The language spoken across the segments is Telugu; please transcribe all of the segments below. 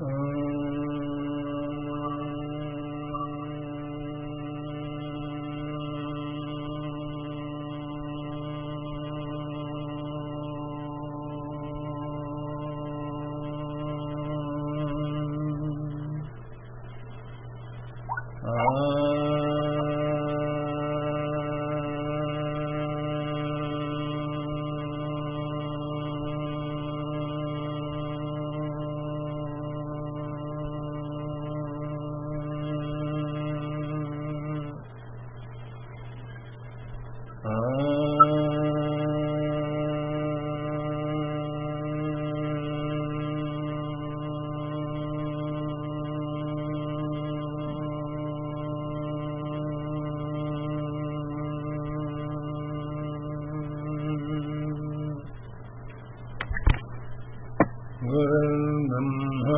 गुरुर्ब्रह्मा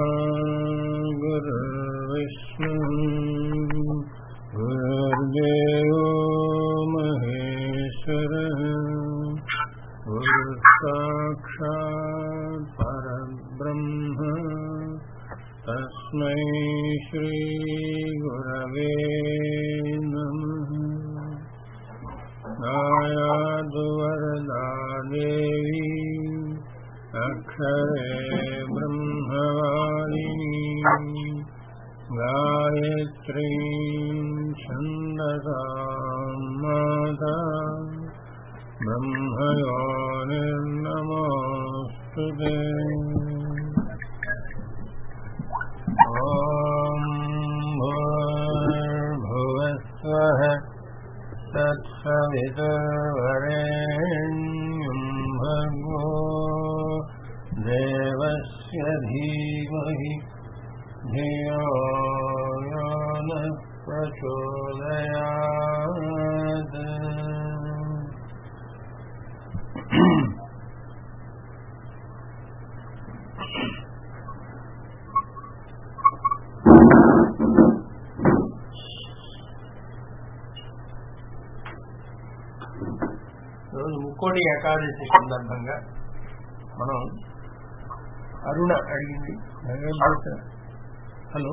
गुरुर्विष्णु गुरुर्देवो महेश्वरः गुरुसाक्षात् परब्रह्म तस्मै श्रीगुरवे नमः नायादु वरदा देवी अक्षरे ब्रह्मवादिनी गायत्रीं छन्दसा माता ब्रह्मयोनिर्नमोऽस्तु ते ॐ भूर्भुवस्वः तत्सवितुर्वरेण्यं भर्गो देवस्य धीमहि धियो यो नः प्रचोदयात् రోజు ముక్కోటి ఏకాదశి సందర్భంగా మనం అరుణ అడిగింది భగవద్గీత హలో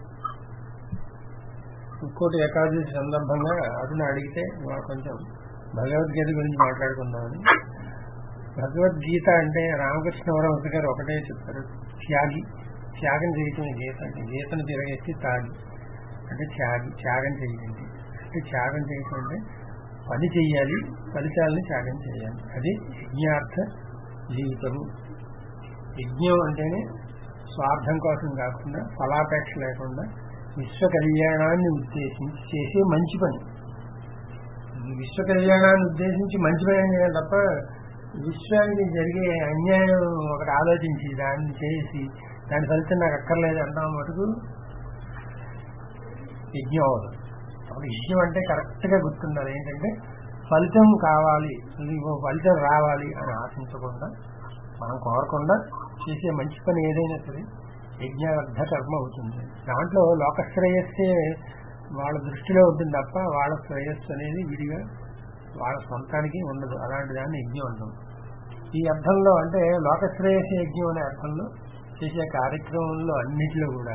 ముక్కోటి ఏకాదశి సందర్భంగా అరుణ అడిగితే ఇవాళ కొంచెం భగవద్గీత గురించి మాట్లాడుకుందామని భగవద్గీత అంటే రామకృష్ణ వరవతి గారు ఒకటే చెప్తారు త్యాగి త్యాగం చేయటం గీత అంటే గీతను తిరగేసి తాగి అంటే త్యాగి త్యాగం చేయండి అంటే త్యాగం చేయటం అంటే పని చెయ్యాలి ఫలితాలను త్యాగం చేయాలి అది యజ్ఞార్థ జీవితము యజ్ఞం అంటేనే స్వార్థం కోసం కాకుండా ఫలాపేక్ష లేకుండా విశ్వ కళ్యాణాన్ని ఉద్దేశించి చేసే మంచి పని ఈ విశ్వ కళ్యాణాన్ని ఉద్దేశించి మంచి పని చేయాలి తప్ప విశ్వానికి జరిగే అన్యాయం ఒకటి ఆలోచించి దాన్ని చేసి దాని ఫలితం నాకు అక్కర్లేదు అంటాం మటుకు యజ్ఞం అవదు అప్పుడు యజ్ఞం అంటే కరెక్ట్ గా గుర్తుండాలి ఏంటంటే ఫలితం కావాలి ఇదిగో ఫలితం రావాలి అని ఆశించకుండా మనం కోరకుండా చేసే మంచి పని ఏదైనా సరే యజ్ఞార్థ కర్మ అవుతుంది దాంట్లో లోక శ్రేయస్సే వాళ్ళ దృష్టిలో ఉంటుంది తప్ప వాళ్ళ శ్రేయస్సు అనేది విడిగా వాళ్ళ సొంతానికి ఉండదు అలాంటి దాన్ని యజ్ఞం అంటాం ఈ అర్థంలో అంటే లోక శ్రేయస్సు యజ్ఞం అనే అర్థంలో చేసే కార్యక్రమంలో అన్నిటిలో కూడా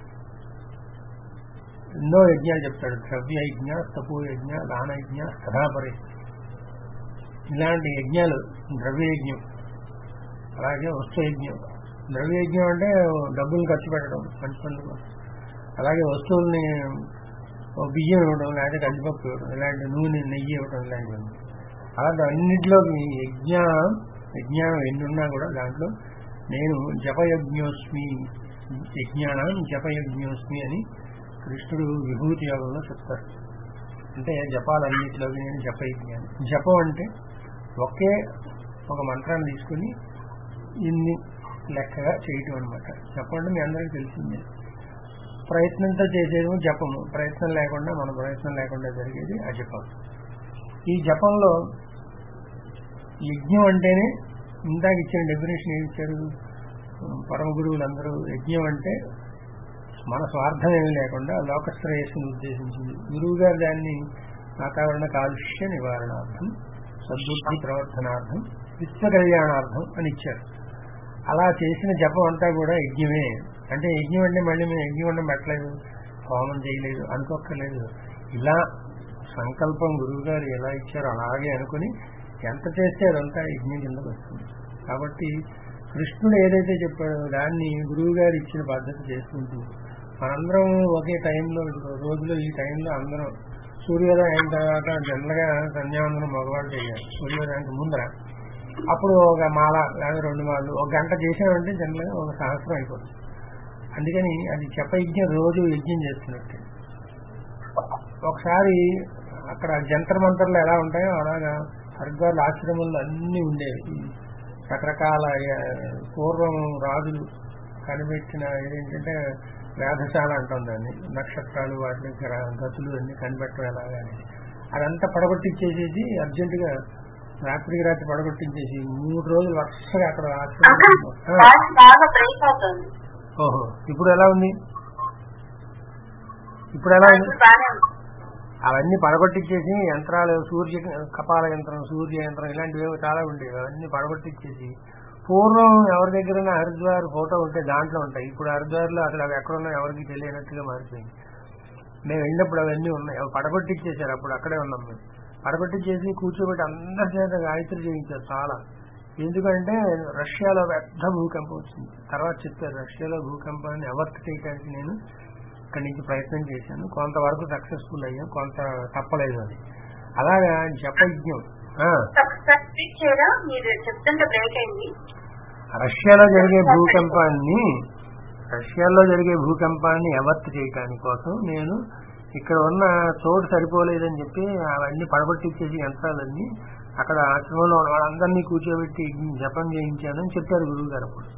ఎన్నో యజ్ఞాలు చెప్తాడు ద్రవ్య యజ్ఞ తపో యజ్ఞ దాన యజ్ఞ సదాపరి ఇలాంటి యజ్ఞాలు ద్రవ్య యజ్ఞం అలాగే వస్తు యజ్ఞం ద్రవ్య యజ్ఞం అంటే డబ్బులు ఖర్చు పెట్టడం మంచి పనుల కోసం అలాగే వస్తువుల్ని ఓ బియ్యం ఇవ్వడం లేకపోతే కందిపప్పు ఇవ్వడం ఇలాంటి నూనె నెయ్యి ఇవ్వడం ఇలాంటివన్నీ అలాంటి అన్నింటిలో యజ్ఞ యజ్ఞానం ఎన్నున్నా కూడా దాంట్లో నేను జపయజ్ఞోస్మి యజ్ఞానం జపయజ్ఞోస్మి అని కృష్ణుడు విభూతి యోగంలో చెప్తారు అంటే జపాలన్నిటిలో నేను జపయజ్ఞానం జపం అంటే ఒకే ఒక మంత్రాన్ని తీసుకుని ఇన్ని లెక్కగా చేయటం అనమాట జపం అంటే మీ అందరికీ తెలిసిందే ప్రయత్నంతో చేసేది జపము ప్రయత్నం లేకుండా మన ప్రయత్నం లేకుండా జరిగేది అజపం ఈ జపంలో యజ్ఞం అంటేనే ఇందాక ఇచ్చిన డెఫినేషన్ ఏమి ఇచ్చారు పరమ గురువులందరూ యజ్ఞం అంటే మన స్వార్థం ఏమీ లేకుండా లోక శ్రేయస్సును ఉద్దేశించింది గురువు గారు దాన్ని వాతావరణ కాలుష్య నివారణార్థం సద్బుద్ధి ప్రవర్తనార్థం విశ్వ కళ్యాణార్థం అని ఇచ్చారు అలా చేసిన జపం అంతా కూడా యజ్ఞమే అంటే యజ్ఞం అంటే మళ్ళీ మేము యజ్ఞం అంటే పెట్టలేదు హోమం చేయలేదు అనుకోక్కర్లేదు ఇలా సంకల్పం గురువు గారు ఎలా ఇచ్చారో అలాగే అనుకుని ఎంత చేస్తే అదంతా యజ్ఞం కిందకు వస్తుంది కాబట్టి కృష్ణుడు ఏదైతే చెప్పాడో దాన్ని గురువు గారు ఇచ్చిన పద్ధతి చేసుకుంటూ మనందరం ఒకే టైంలో రోజులో ఈ టైంలో అందరం సూర్యోదయం అయిన తర్వాత జనరల్గా సంధ్యావందనం మగవాళ్ళు చేయాలి సూర్యోదయానికి ముందర అప్పుడు ఒక మాల లేదా రెండు మాలలు ఒక గంట చేసామంటే జనరల్గా ఒక సహస్రం అయిపోతుంది అందుకని అది చెప్ప యజ్ఞం రోజు యజ్ఞం చేస్తున్నట్టు ఒకసారి అక్కడ జంతర్ మంతర్లు ఎలా ఉంటాయో అలాగా హరిద్వార్ల ఆశ్రమంలో అన్నీ ఉండేవి ఈ రకరకాల ఆ, పూర్వం రాజులు కనిపెట్టిన ఏంటంటే వేధశాల అంటాం దాన్ని నక్షత్రాలు వాటిని గ్ర- గతులు అన్ని కనిపెట్టడం ఎలాగా అనేది అదంతా పడగొట్టించేసేసి అర్జెంటుగా రాత్రికి రాత్రి పడగొట్టించేసి మూడు రోజులు వరుసగా అక్కడ అంకుల్ ఆశ్రమం ఆ, వాయిస్ బాగా బ్రేక్ అవుతుంది ఓహో ఇప్పుడు ఎలా ఉంది ఇప్పుడు ఎలా ఉంది ఇప్పుడు బాగానే ఉంది అవన్నీ పడగొట్టించేసి యంత్రాలు సూర్య కపాల యంత్రం సూర్య యంత్రం ఇలాంటివి ఏవో చాలా ఉండేవి అవన్నీ పడగొట్టించేసి పూర్వం ఎవరి దగ్గర హరిద్వార్ ఫోటో ఉంటే దాంట్లో ఉంటాయి ఇప్పుడు హరిద్వార్లో అసలు అవి ఎక్కడున్నా ఎవరికి తెలియనట్టుగా మారిపోయింది మేము వెళ్ళినప్పుడు అవన్నీ ఉన్నాయి అవి పడగొట్టించేశారు అప్పుడు అక్కడే ఉన్నాం మేము పడగొట్టించేసి కూర్చోబెట్టి అందరి చేత గాయత్రి చేయించారు చాలా ఎందుకంటే రష్యాలో పెద్ద భూకంపం వచ్చింది తర్వాత చెప్పారు రష్యాలో భూకంపాన్ని అవర్ట్ చేయడానికి నేను ఇక్కడి నుంచి ప్రయత్నం చేశాను కొంతవరకు సక్సెస్ఫుల్ అయ్యాం కొంత తప్పలేదు అది అలాగా జపయజ్ఞం ఆ, ఒకసారి స్పీక్ చేయరా మీరు చెప్తుంటే బ్రేక్ అయింది రష్యాలో జరిగే భూకంపాన్ని రష్యాలో జరిగే భూకంపాన్ని అవర్ట్ చేయటానికి కోసం నేను ఇక్కడ ఉన్న చోటు సరిపోలేదని చెప్పి అవన్నీ పడగొట్టించేసి యంత్రాలన్నీ అక్కడ ఆశ్రమంలో ఉన్న వాళ్ళందరినీ కూర్చోబెట్టి జపం చేయించానని చెప్పారు గురువు గారు అప్పుడు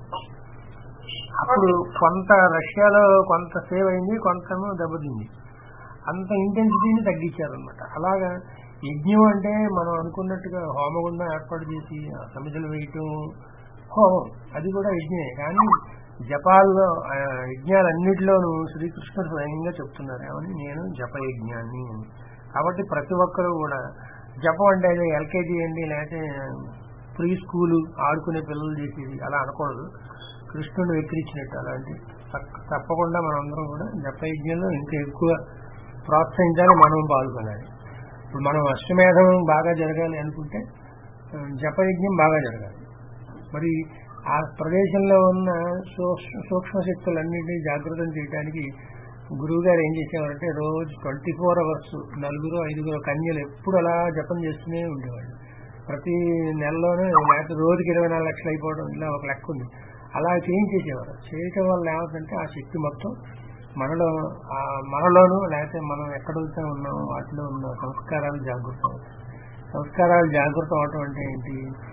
అప్పుడు కొంత రష్యాలో కొంత సేవ్ అయింది కొంతమో దెబ్బతింది అంత ఇంటెన్సిటీని తగ్గించారనమాట అలాగా యజ్ఞం అంటే మనం అనుకున్నట్టుగా హోమగుండం ఏర్పాటు చేసి ఆ సమిధులు వేయటం హోమం అది కూడా యజ్ఞమే కానీ జపాల్లో ఆ, యజ్ఞాలన్నిటిలోనూ శ్రీకృష్ణుడు స్వయంగా చెప్తున్నారు ఏమని నేను జప యజ్ఞాన్ని అని కాబట్టి ప్రతి ఒక్కరూ కూడా జపం అంటే ఏదో ఎల్కేజీ అండి లేకపోతే ప్రీ స్కూలు ఆడుకునే పిల్లలు చేసేది అలా అనకూడదు కృష్ణుడు వెక్కిరించినట్టు అలాంటి తప్ప- తప్పకుండా మనందరం కూడా జప యజ్ఞంలో ఇంకా ఎక్కువ ప్రోత్సహించాలి మనం పాల్గొనాలి ఇప్పుడు మనం అష్టమేధం బాగా జరగాలి అనుకుంటే ఆ, జపయజ్ఞం బాగా జరగాలి మరి ఆ ప్రదేశంలో ఉన్న సూక్ష్మ సూక్ష్మ శక్తులన్నింటినీ జాగృతం చేయడానికి గురువు గారు ఏం చేసేవారంటే రోజు ట్వంటీ ఫోర్ అవర్స్ నలుగురు ఐదుగురు కన్యలు ఎప్పుడు అలా జపం చేస్తూనే ఉండేవాళ్ళు ప్రతి నెలలోనే లేకపోతే రోజుకి ఇరవై నాలుగు లక్షలు అయిపోవడం ఇలా ఒక లెక్క ఉంది అలా చేయించేసేవారు చేయటం వల్ల ఏమవుతుందంటే ఆ శక్తి మొత్తం మనలో ఆ మనలోనూ లేకపోతే మనం ఎక్కడైతే ఉన్నామో వాటిలో ఉన్న సంస్కారాలు జాగృతం అవుతాయి సంస్కారాలు జాగృతం అవటం అంటే ఏంటి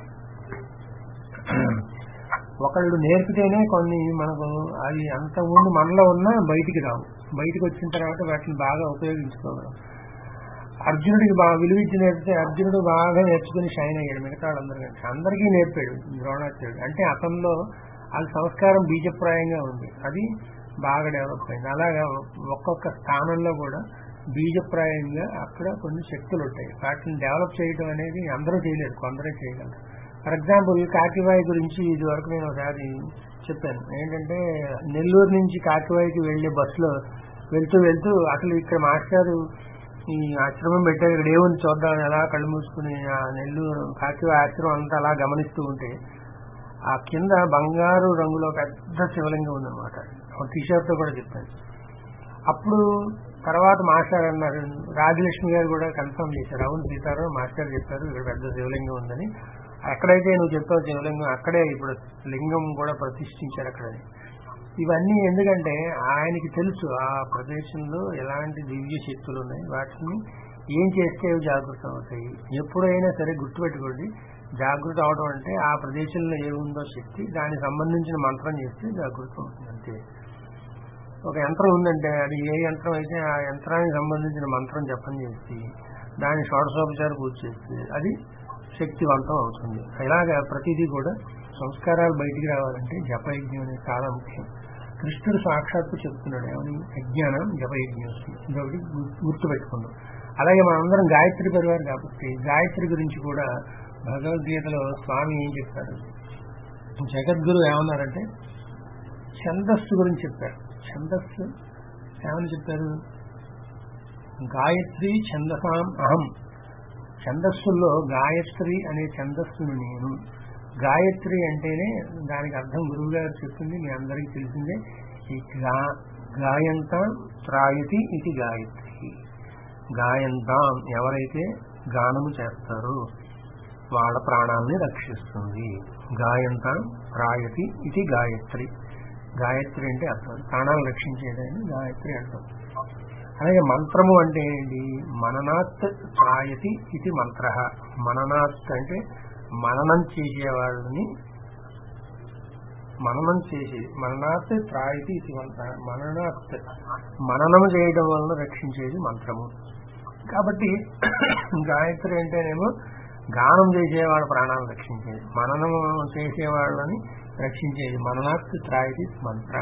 ఒకళ్ళు నేర్పితేనే కొన్ని మనకు అది అంత ముందు మనలో ఉన్నా బయటికి రావు బయటికి వచ్చిన తర్వాత వాటిని బాగా ఉపయోగించుకోగలం అర్జునుడికి బాగా విలువ ఇచ్చి నేర్పితే అర్జునుడు బాగా నేర్చుకుని షైన్ అయ్యాడు మిగతా వాళ్ళందరికంటే అందరికీ నేర్పాడు ద్రోణాచార్యుడు అంటే అతనిలో అది సంస్కారం బీజప్రాయంగా ఉంది అది బాగా డెవలప్ అయింది అలాగా ఒక్కొక్క స్థానంలో కూడా బీజప్రాయంగా అక్కడ కొన్ని శక్తులు ఉంటాయి వాటిని డెవలప్ చేయడం అనేది అందరూ చేయలేరు కొందరే చేయగలరు ఫర్ ఎగ్జాంపుల్ కాకివాయి గురించి ఇది వరకు నేను ఒకసారి చెప్పాను ఏంటంటే నెల్లూరు నుంచి కాకివాయికి వెళ్లే బస్సులో వెళ్తూ వెళ్తూ అసలు ఇక్కడ మాస్టర్ ఈ ఆశ్రమం పెట్టారు ఇక్కడ ఏముంది చూద్దాం ఎలా కళ్ళు మూసుకుని ఆ నెల్లూరు కాకివాయి ఆశ్రమం అంతా అలా గమనిస్తూ ఉంటే ఆ కింద బంగారు రంగులో పెద్ద శివలింగం ఉందన్నమాట ఒక టీషర్ట్ తో కూడా చెప్పాను అప్పుడు తర్వాత మాస్టర్ అన్నారు రాజలక్ష్మి గారు కూడా కన్ఫర్మ్ చేశారు అవును సీతారాం మాస్టర్ చెప్పారు ఇక్కడ పెద్ద శివలింగం ఉందని ఎక్కడైతే నువ్వు చెప్పావు శివలింగం అక్కడే ఇప్పుడు లింగం కూడా ప్రతిష్ఠించారు అక్కడ ఇవన్నీ ఎందుకంటే ఆయనకి తెలుసు ఆ ప్రదేశంలో ఎలాంటి దివ్య శక్తులు ఉన్నాయి వాటిని ఏం చేస్తే అవి జాగృతం అవుతాయి ఎప్పుడైనా సరే గుర్తుపెట్టుకోండి జాగృతం అవడం అంటే ఆ ప్రదేశంలో ఏముందో శక్తి దానికి సంబంధించిన మంత్రం చేస్తే జాగృతం అవుతుంది అంతే ఒక యంత్రం ఉందంటే అది ఏ యంత్రం అయితే ఆ యంత్రానికి సంబంధించిన మంత్రం జపం చేసి దాని షోడశోపచార పూజ చేస్తే అది శక్తివంతం అవుతుంది ఇలాగా ప్రతిదీ కూడా సంస్కారాలు బయటికి రావాలంటే జపయజ్ఞం అనేది చాలా ముఖ్యం కృష్ణుడు సాక్షాత్తు చెప్తున్నాడు ఏమని అజ్ఞానం జపయజ్ఞం ఇదొకటి గు- గుర్తుపెట్టుకుందాం అలాగే మనందరం గాయత్రి పరివారం కాబట్టి గాయత్రి గురించి కూడా భగవద్గీతలో స్వామి ఏం చెప్తారు జగద్గురు ఏమన్నారంటే ఛందస్సు గురించి చెప్పారు ఛందస్సు ఏమని చెప్పారు గాయత్రి ఛందసాం అహం ఛందస్సుల్లో గాయత్రి అనే ఛందస్సును నేను గాయత్రి అంటేనే దానికి అర్థం గురువు గారు చెప్పింది మీ అందరికీ తెలిసిందే ఈ గా గాయంత త్రాయతి ఇది గాయత్రి గాయంతాం ఎవరైతే గానము చేస్తారో వాళ్ళ ప్రాణాలని రక్షిస్తుంది గాయంతాం త్రాయతి ఇది గాయత్రి గాయత్రి అంటే అర్థం ప్రాణాలు రక్షించేదని గాయత్రి అంటాం అలాగే మంత్రము అంటే ఏంటి మననాత్ త్రాయతి ఇది మంత్ర మననాత్ అంటే మననం చేసే వాళ్ళని మననం చేసి మననాత్ త్రాయతి ఇది మంత్ర మననాత్ మననం చేయడం వలన రక్షించేది మంత్రము కాబట్టి గాయత్రి అంటేనేమో గానం చేసేవాళ్ళ ప్రాణాలను రక్షించేది మననం చేసేవాళ్ళని రక్షించేది మననాత్ త్రాయతి మంత్ర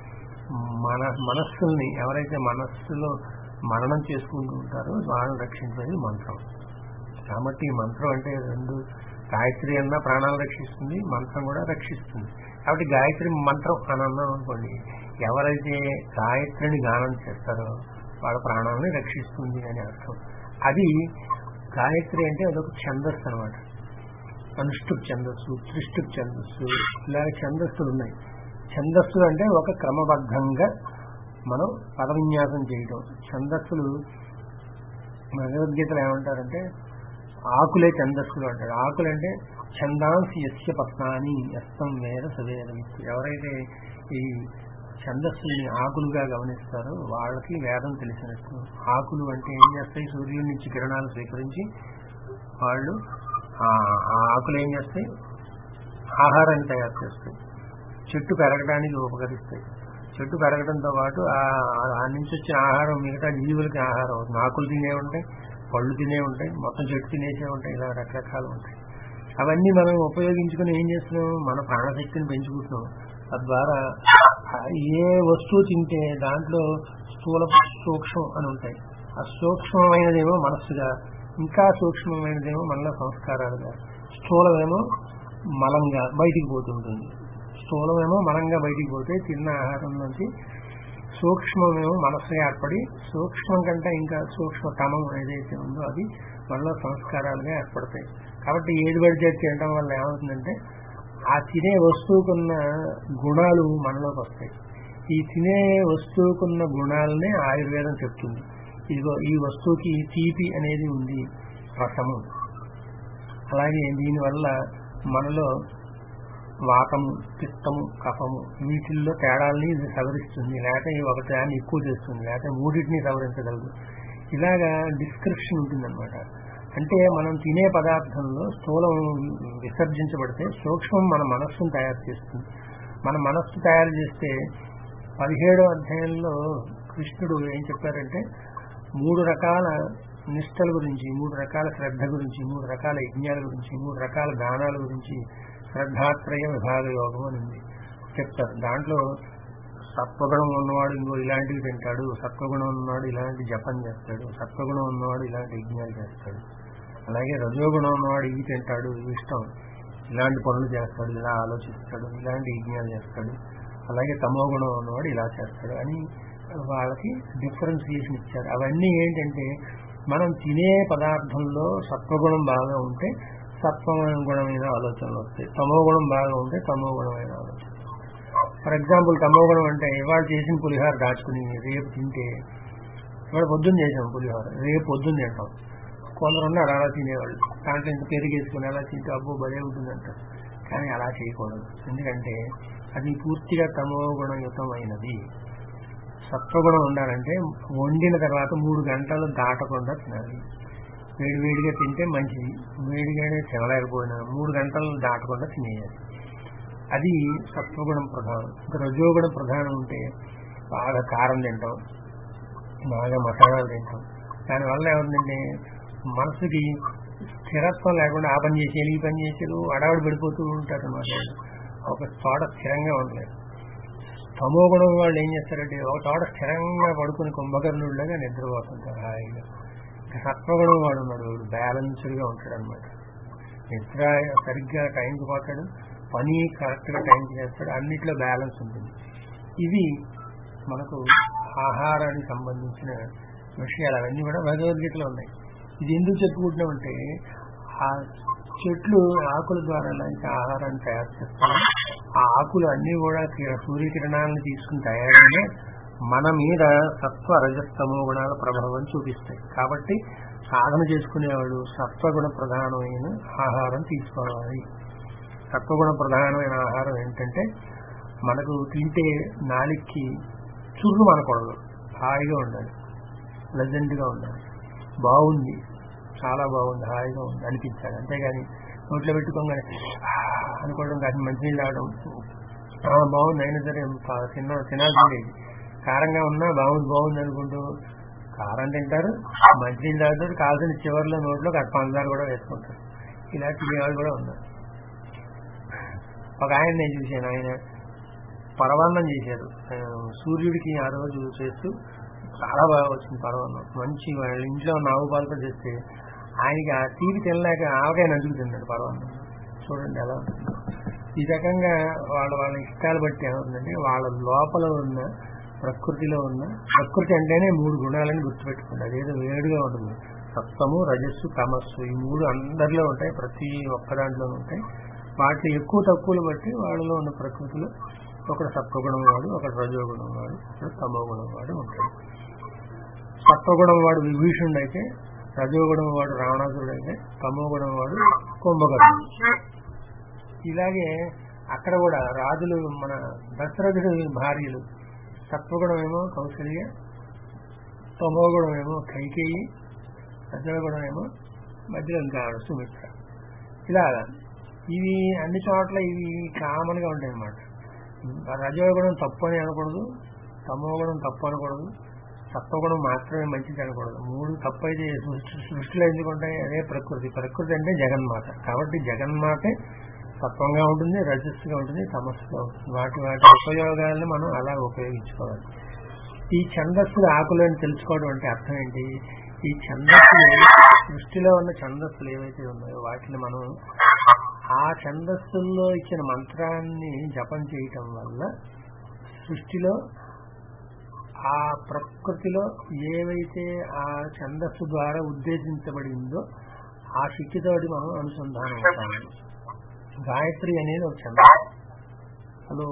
మన మనస్సుల్ని ఎవరైతే మనస్సులో మననం చేసుకుంటూ ఉంటారో వాళ్ళని రక్షించేది మంత్రం కాబట్టి ఈ మంత్రం అంటే రెండు గాయత్రి అన్న ప్రాణాలు రక్షిస్తుంది మంత్రం కూడా రక్షిస్తుంది కాబట్టి గాయత్రి మంత్రం అని అన్నాం అనుకోండి ఎవరైతే గాయత్రిని గానం చేస్తారో వాళ్ళ ప్రాణాలని రక్షిస్తుంది అని అర్థం అది గాయత్రి అంటే అదొక ఛందస్సు అనమాట అనుష్టుప్ ఛందస్సు త్రిష్టుప్ ఛందస్సు ఇలాగ ఛందస్సులు ఉన్నాయి ఛందస్సులు అంటే ఒక క్రమబద్ధంగా మనం పదవిన్యాసం చేయటం ఛందస్సులు భగవద్గీతలు ఏమంటారంటే ఆకులే ఛందస్సులు అంటారు ఆకులు అంటే ఛందాంసి యస్య పత్నాని యస్తం వేద సవేద ఎవరైతే ఈ ఛందస్సుల్ని ఆకులుగా గమనిస్తారో వాళ్ళకి వేదం తెలిసినట్టు ఆకులు అంటే ఏం చేస్తాయి సూర్యుడి నుంచి కిరణాలు స్వీకరించి వాళ్ళు ఆ ఆకులు ఏం చేస్తాయి ఆహారాన్ని తయారు చేస్తాయి చెట్టు పెరగడానికి ఉపకరిస్తాయి చెట్టు పెరగడంతో పాటు ఆ నుంచి వచ్చిన ఆహారం మిగతా జీవులకి ఆహారం అవుతుంది ఆకులు తినే ఉంటాయి పళ్ళు తినే ఉంటాయి మొత్తం చెట్టు తినేసే ఉంటాయి ఇలా రకరకాలు ఉంటాయి అవన్నీ మనం ఉపయోగించుకుని ఏం చేస్తున్నాం మన ప్రాణశక్తిని పెంచుకుంటున్నాం తద్వారా ఏ వస్తువు తింటే దాంట్లో స్థూల సూక్ష్మం అని ఉంటాయి ఆ సూక్ష్మమైనదేమో మనస్సుగా ఇంకా సూక్ష్మమైనదేమో మనలో సంస్కారాలుగా స్థూలమేమో మలంగా బయటికి పోతుంటుంది స్థూలమేమో మలంగా బయటికి పోతే తిన్న ఆహారం నుంచి సూక్ష్మమేమో మనస్సు ఏర్పడి సూక్ష్మం కంటే ఇంకా సూక్ష్మతమం ఏదైతే ఉందో అది మనలో సంస్కారాలుగా ఏర్పడతాయి కాబట్టి ఏది పడితే తినడం వల్ల ఏమవుతుందంటే ఆ తినే వస్తువుకున్న గుణాలు మనలోకి వస్తాయి ఈ తినే వస్తువుకున్న గుణాలనే ఆయుర్వేదం చెప్తుంది ఇదిగో ఈ వస్తువుకి తీపి అనేది ఉంది రసము అలాగే దీనివల్ల మనలో వాతము పిత్తము కఫము వీటిల్లో తేడాల్ని ఇది సవరిస్తుంది లేకపోతే ఒక దాన్ని ఎక్కువ చేస్తుంది లేకపోతే మూడింటిని సవరించగలదు ఇలాగా డిస్క్రిప్షన్ ఉంటుందన్నమాట అంటే మనం తినే పదార్థంలో స్థూలం విసర్జించబడితే సూక్ష్మం మన మనస్సును తయారు చేస్తుంది మన మనస్సు తయారు చేస్తే పదిహేడో అధ్యాయంలో కృష్ణుడు ఏం చెప్పారంటే మూడు రకాల నిష్టల గురించి మూడు రకాల శ్రద్ధ గురించి మూడు రకాల యజ్ఞాల గురించి మూడు రకాల దానాల గురించి శ్రద్ధాత్రయ విభాగ యోగం అని ఉంది చెప్తారు దాంట్లో సత్వగుణం ఉన్నవాడు ఇంకో ఇలాంటివి తింటాడు సత్వగుణం ఉన్నవాడు ఇలాంటి జపం చేస్తాడు సత్వగుణం ఉన్నవాడు ఇలాంటి యజ్ఞాలు చేస్తాడు అలాగే రజోగుణం ఉన్నవాడు ఇవి తింటాడు ఇవి ఇష్టం ఇలాంటి పనులు చేస్తాడు ఇలా ఆలోచిస్తాడు ఇలాంటి యజ్ఞాలు చేస్తాడు అలాగే తమో గుణం ఉన్నవాడు ఇలా చేస్తాడు అని వాళ్ళకి డిఫరెన్సియేషన్ ఇచ్చారు అవన్నీ ఏంటంటే మనం తినే పదార్థంలో సత్వగుణం బాగా ఉంటే సత్వ గుణమైన ఆలోచనలు వస్తాయి తమో గుణం బాగా ఉంటే తమో గుణమైన ఆలోచన ఫర్ ఎగ్జాంపుల్ తమో గుణం అంటే ఇవాళ చేసిన పులిహోర దాచుకుని రేపు తింటే ఇవాళ పొద్దున్న చేసాం పులిహోర రేపు పొద్దున్న తింటాం కొందరు ఉన్నారు అలా తినేవాళ్ళు దాంట్లో ఇంత పెరిగేసుకుని అలా తింటే అబ్బో భలే ఉంటుందంటారు కానీ అలా చేయకూడదు ఎందుకంటే అది పూర్తిగా తమో గుణయుతమైనది సత్వగుణం ఉండాలంటే వండిన తర్వాత మూడు గంటలు దాటకుండా తినాలి వేడి వేడిగా తింటే మంచిది వేడిగానే తినలేకపోయినా మూడు గంటలు దాటకుండా తినేయాలి అది సత్వగుణం ప్రధానం ఇంకా రజోగుణం ప్రధానం ఉంటే బాగా కారం తింటాం బాగా మసాలాలు తింటాం దానివల్ల ఏముందంటే మనసుకి స్థిరత్వం లేకుండా ఆ పని చేసేది ఈ పని చేసేది అడవాడు పడిపోతూ ఉంటారు అన్నమాట ఒక చోట స్థిరంగా ఉండలేదు తమో గుణం వాళ్ళు ఏం చేస్తారంటే ఒక చోట స్థిరంగా పడుకుని కుంభకర్ణుడిలాగా నిద్రపోతుంటారు హాయిగా సత్వగుణం వాడు ఉన్నాడు వాడు బ్యాలెన్స్డ్గా ఉంటాడు అనమాట నిద్ర సరిగ్గా టైంకి పోతాడు పని కరెక్ట్గా టైంకి చేస్తాడు అన్నిట్లో బ్యాలెన్స్ ఉంటుంది ఇవి మనకు ఆహారానికి సంబంధించిన విషయాలు అవన్నీ కూడా భగవద్గీతలో ఉన్నాయి ఇది ఎందుకు చెప్పుకుంటున్నామంటే ఆ చెట్లు ఆకుల ద్వారా ఇలాంటి ఆహారాన్ని తయారు చేస్తాయి ఆ ఆకులు అన్ని కూడా కి- సూర్యకిరణాలను తీసుకుని తయారైన మన మీద సత్వ రజస్తమో గుణాల ప్రభావం చూపిస్తాయి కాబట్టి సాధన చేసుకునేవాడు సత్వగుణ ప్రధానమైన ఆహారం తీసుకోవాలి సత్వగుణ ప్రధానమైన ఆహారం ఏంటంటే మనకు తింటే నాలికి చుర్రు మనకూడదు హాయిగా ఉండాలి ప్లెజెంట్ గా ఉండాలి బాగుంది చాలా బాగుంది హాయిగా ఉంది అనిపించాలి అంతేగాని నోట్లో పెట్టుకోగానే "ఆ" అనుకోవడం కాదు మంచినీళ్ళు తాగడం "ఆ, బాగుంది అయినా సరే ప- తిన్న తినాల్సిందే ఇది. కారంగా ఉన్నా బాగుంది బాగుంది అనుకుంటూ కారం తింటారు మంచినీళ్ళు తాగుతారు కావాల్సిన చివరిలో నోట్లో కట్ పంచదార కూడా వేసుకుంటారు ఇలా తినేవాళ్ళు కూడా ఉన్నారు ఒక ఆయన నేను చూశాను ఆయన పరవాన్నం చేశారు ఆ, సూర్యుడికి ఆ రోజు చేస్తూ చాలా బాగా వచ్చింది పరవాన్నం మంచి వాళ్ళ ఇంట్లో నావు పాలతో చేస్తే ఆయనకి ఆ తీపి తినలేక ఆవకాయ నంచుకు తిన్నాడు పరవాన్నం చూడండి ఎలా ఉంటుందో ఈ రకంగా వాళ్ళ వాళ్ళ ఇష్టాలు బట్టి ఏమవుతుందంటే వాళ్ళ లోపల ఉన్న ప్రకృతిలో ఉన్న ప్రకృతి అంటేనే మూడు గుణాలని గుర్తుపెట్టుకోండి అదేదో వేడిగా ఉంటుంది సత్వము రజస్సు తమస్సు ఈ మూడు అందరిలో ఉంటాయి ప్రతి ఒక్క దాంట్లోనూ ఉంటాయి వాటి ఎక్కువ తక్కువలు బట్టి వాళ్ళలో ఉన్న ప్రకృతిలో ఒకడు సత్వగుణం వాడు ఒకడు రజోగుణం వాడు ఒకడు తమో గుణం వాడు ఉంటాడు సత్వగుణం వాడు విభీషణుడు అయితే రజోగుణం వాడు రావణాసురుడు అయితే తమో గుణం వాడు కుంభకర్ణుడు ఇలాగే అక్కడ కూడా రాజులు మన దశరథుడు భార్యలు సత్వగుణమేమో కౌశల్య తమోగుణమేమో కైకేయి రజోగుణమేమో మధ్యలో ఇంకా ఆవిడ సుమిత్ర ఇలాగా ఇవి అన్ని చోట్ల ఇవి కామన్ గా ఉంటాయి అన్నమాట రజోగుణం తప్పు అని అనకూడదు తమోగుణం తప్పు అనకూడదు సత్వగుణం మాత్రమే మంచిది అనకూడదు మూడు తప్పు అయితే సృష్టి సృష్టిలో ఎందుకు ఉంటాయి అదే ప్రకృతి ప్రకృతి అంటే జగన్మాత కాబట్టి జగన్మాతే సత్వంగా ఉంటుంది రజస్సుగా ఉంటుంది తమస్సుగా ఉంటుంది వాటి వాటి ఉపయోగాలను మనం అలా ఉపయోగించుకోవాలి ఈ ఛందస్సుల ఆకులు అని తెలుసుకోవడం అంటే అర్థం ఏంటి ఈ ఛందస్సులు సృష్టిలో ఉన్న ఛందస్సులు ఏవైతే ఉన్నాయో వాటిని మనం ఆ ఛందస్సుల్లో ఇచ్చిన మంత్రాన్ని జపం చేయటం వల్ల సృష్టిలో ఆ ప్రకృతిలో ఏవైతే ఆ ఛందస్సు ద్వారా ఉద్దేశించబడిందో ఆ శక్తితోటి మనం అనుసంధానం అవుతాము గాయత్రి అనేది ఒక ఛందస్సు హలో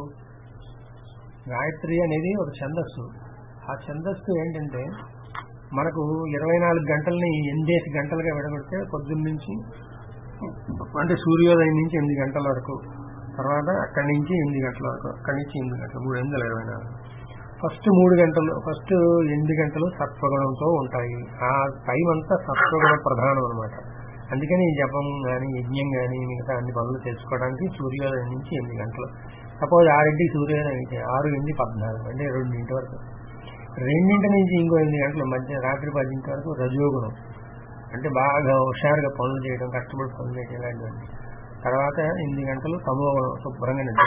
గాయత్రి అనేది ఒక ఛందస్సు ఆ ఛందస్సు ఏంటంటే మనకు ఇరవై నాలుగు గంటల్ని ఎనిమిదేసి గంటలుగా విడగొడితే పొద్దున్న నుంచి అంటే సూర్యోదయం నుంచి ఎనిమిది గంటల వరకు తర్వాత అక్కడి నుంచి ఎనిమిది గంటల వరకు అక్కడి నుంచి ఎనిమిది గంటలు మూడు వందల ఇరవై నాలుగు ఫస్ట్ మూడు గంటలు ఫస్ట్ ఎనిమిది గంటలు సత్వగుణంతో ఉంటాయి ఆ టైం అంతా సత్వగుణ ప్రధానం అనమాట అందుకని ఈ జపం కానీ యజ్ఞం కానీ మిగతా అన్ని పనులు చేసుకోవడానికి సూర్యోదయం నుంచి ఎనిమిది గంటలు సపోజ్ ఆరింటికి సూర్యోదయం అయితే ఆరు ఎనిమిది పద్నాలుగు అంటే రెండింటి వరకు రెండింటి నుంచి ఇంకో ఎనిమిది గంటల మధ్య రాత్రి పదింటి వరకు రజోగుణం అంటే బాగా హుషారుగా పనులు చేయడం కష్టపడి పనులు చేయడం ఇలాంటివన్నీ తర్వాత ఎనిమిది గంటలు తమోగుణం శుభ్రంగా నిద్ర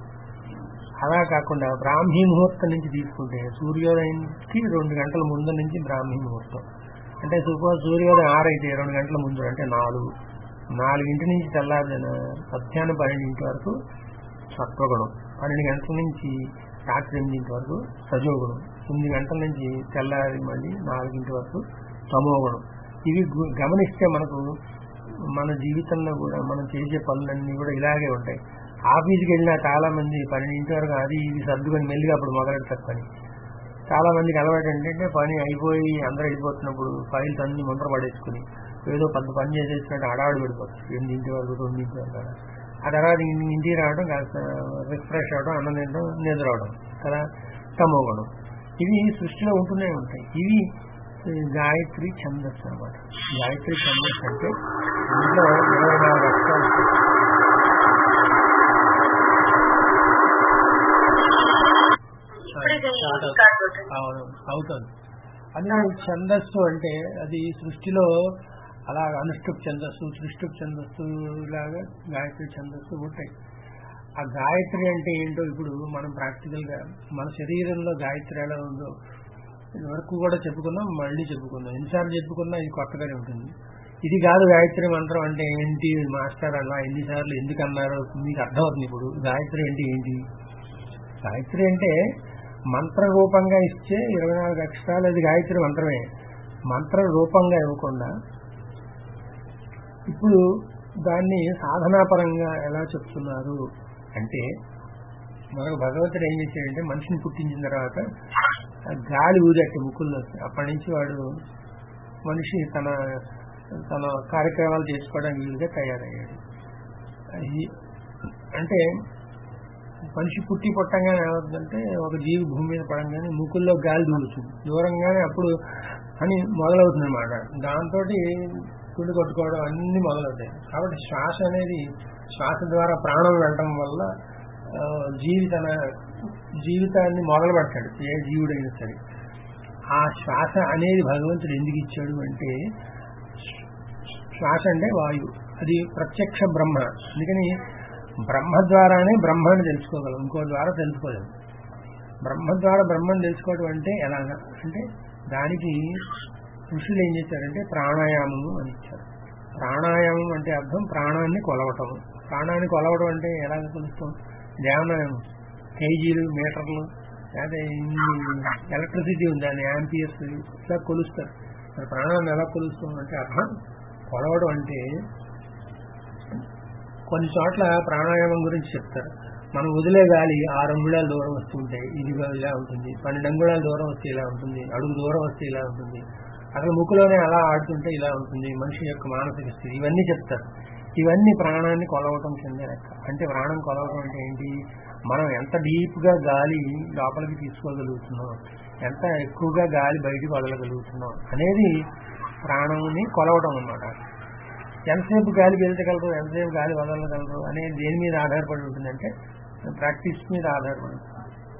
అలా కాకుండా బ్రాహ్మీ ముహూర్తం నుంచి తీసుకుంటే సూర్యోదయానికి రెండు గంటల ముందు నుంచి బ్రాహ్మీ ముహూర్తం అంటే సూపర్ సూర్యోదయం ఆరైతే రెండు గంటల ముందు అంటే నాలుగు నాలుగింటి నుంచి తెల్లారిన మధ్యాహ్నం పన్నెండింటి వరకు సత్వగుణం పన్నెండు గంటల నుంచి రాత్రి ఎనిమిదింటి వరకు సజోగుణం ఎనిమిది గంటల నుంచి తెల్లారి మళ్ళీ నాలుగింటి వరకు తమోగుణం ఇవి గు- గమనిస్తే మనకు మన జీవితంలో కూడా మనం చేసే పనులన్నీ కూడా ఇలాగే ఉంటాయి ఆఫీస్కి వెళ్ళినా చాలా మంది పన్నెండింటి వరకు అది ఇది సర్దుకొని మెల్లిగా అప్పుడు మొదలెడతారు పని చాలా మందికి అలవాటు ఏంటంటే పని అయిపోయి అందరూ వెళ్ళిపోతున్నప్పుడు ఫైల్స్ అన్ని ముందర పడేసుకుని ఏదో పెద్ద పని చేసేసినట్టు హడావుడి పడిపోతారు ఎనిమిదింటి వరకు తొమ్మిదింటి వరకు అలా. ఆ తర్వాత ఇన్- ఇంటికి రావడం కాస్త రిఫ్రెష్ అవడం అన్నం తినడం నిద్ర అవడం కదా తమోగుణం ఇవి సృష్టిలో ఉంటూనే ఉంటాయి ఇవి ఈ గాయత్రి ఛందస్సు అనమాట గాయత్రి ఛందస్సు అంటే ఇంట్లో ఇరవై నాలుగు అక్షరాలు ఇప్పుడు ఇది స్టార్ట్ రికార్డ్ అవుతుంది అవును అవుతుంది అలా ఛందస్సు అంటే అది సృష్టిలో అలా అనుష్ఠుప్ ఛందస్సు సృష్టిప్ ఛందస్సు లాగా గాయత్రి ఛందస్సు ఉంటాయి ఆ గాయత్రి అంటే ఏంటో ఇప్పుడు మనం ప్రాక్టికల్ గా మన శరీరంలో గాయత్రి ఎలా ఉందో ఇది వరకు కూడా చెప్పుకున్నాం మళ్ళీ చెప్పుకుందాం ఎన్నిసార్లు చెప్పుకున్నా ఇది కొత్తగానే ఉంటుంది ఇది కాదు గాయత్రి మంత్రం అంటే ఏంటి మాస్టర్ అలా ఎన్నిసార్లు ఎందుకు అన్నారు మీకు అర్థమవుతుంది ఇప్పుడు గాయత్రి అంటే ఏంటి గాయత్రి అంటే మంత్ర రూపంగా ఇచ్చే ఇరవై నాలుగు అక్షరాలు అది గాయత్రి మంత్రమే మంత్ర రూపంగా ఇవ్వకుండా ఇప్పుడు దాన్ని సాధనాపరంగా ఎలా చెప్తున్నారు అంటే మనకు భగవంతుడు ఏం చేశాడంటే మనిషిని పుట్టించిన తర్వాత ఆ గాలి ఊదట్టు ముక్కుల్లో అప్పటి నుంచి వాడు మనిషి తన తన కార్యక్రమాలు చేసుకోవడానికి వీలుగా తయారయ్యాడు అది అంటే మనిషి పుట్టి పుట్టంగానే ఏమవుతుందంటే ఒక జీవి భూమి మీద పడంగానే ముక్కుల్లో గాలి దూరుతుంది దూరంగానే అప్పుడు అని మొదలవుతుంది అనమాట దాంతో గుండె కొట్టుకోవడం అన్ని మొదలవుతాయి కాబట్టి శ్వాస అనేది శ్వాస ద్వారా ప్రాణం వెళ్ళడం వల్ల ఆ, జీవి తన జీవితాన్ని మొదలు పెడతాడు ఏ జీవుడైనా సరే ఆ శ్వాస అనేది భగవంతుడు ఎందుకు ఇచ్చాడు అంటే శ్వాస అంటే వాయువు అది ప్రత్యక్ష బ్రహ్మ అందుకని బ్రహ్మ ద్వారానే బ్రహ్మాన్ని తెలుసుకోగలం ఇంకో ద్వారా తెలుసుకోలేము బ్రహ్మ ద్వారా బ్రహ్మను తెలుసుకోవడం అంటే ఎలాగా అంటే దానికి ఋషులు ఏం చేశారంటే ప్రాణాయామము అని ఇచ్చారు ప్రాణాయామం అంటే అర్థం ప్రాణాన్ని కొలవటం ప్రాణాన్ని కొలవడం అంటే ఎలా కొలుస్తాం ఏమన్నా కేజీలు మీటర్లు లేదా ఇన్ని ఎలక్ట్రిసిటీ ఉంది దాని యాంపియర్స్ ఇట్లా కొలుస్తారు మరి ప్రాణాన్ని ఎలా కొలుస్తాం అంటే అర్థం కొలవడం అంటే కొన్ని చోట్ల ప్రాణాయామం గురించి చెప్తారు మనం వదిలే గాలి ఆరు అంగుళాల దూరం వస్తుంటే ఇది ఇలా ఉంటుంది పన్నెండు అంగుళాల దూరం వస్తే ఇలా ఉంటుంది అడుగు దూరం వస్తే ఇలా ఉంటుంది అసలు ముక్కులోనే అలా ఆడుతుంటే ఇలా ఉంటుంది మనిషి యొక్క మానసిక స్థితి ఇవన్నీ చెప్తారు ఇవన్నీ ప్రాణాన్ని కొలవటం కింద లెక్క అంటే ప్రాణం కొలవటం అంటే ఏంటి మనం ఎంత డీప్ గా గాలి లోపలికి తీసుకోగలుగుతున్నాం ఎంత ఎక్కువగా గాలి బయటికి వదలగలుగుతున్నాం అనేది ప్రాణంని కొలవటం అన్నమాట ఎంతసేపు గాలి పీల్చగలరు ఎంతసేపు గాలి వదలగలరు అనేది దేని మీద ఆధారపడి ఉంటుందంటే ప్రాక్టీస్ మీద ఆధారపడి ఉంటుంది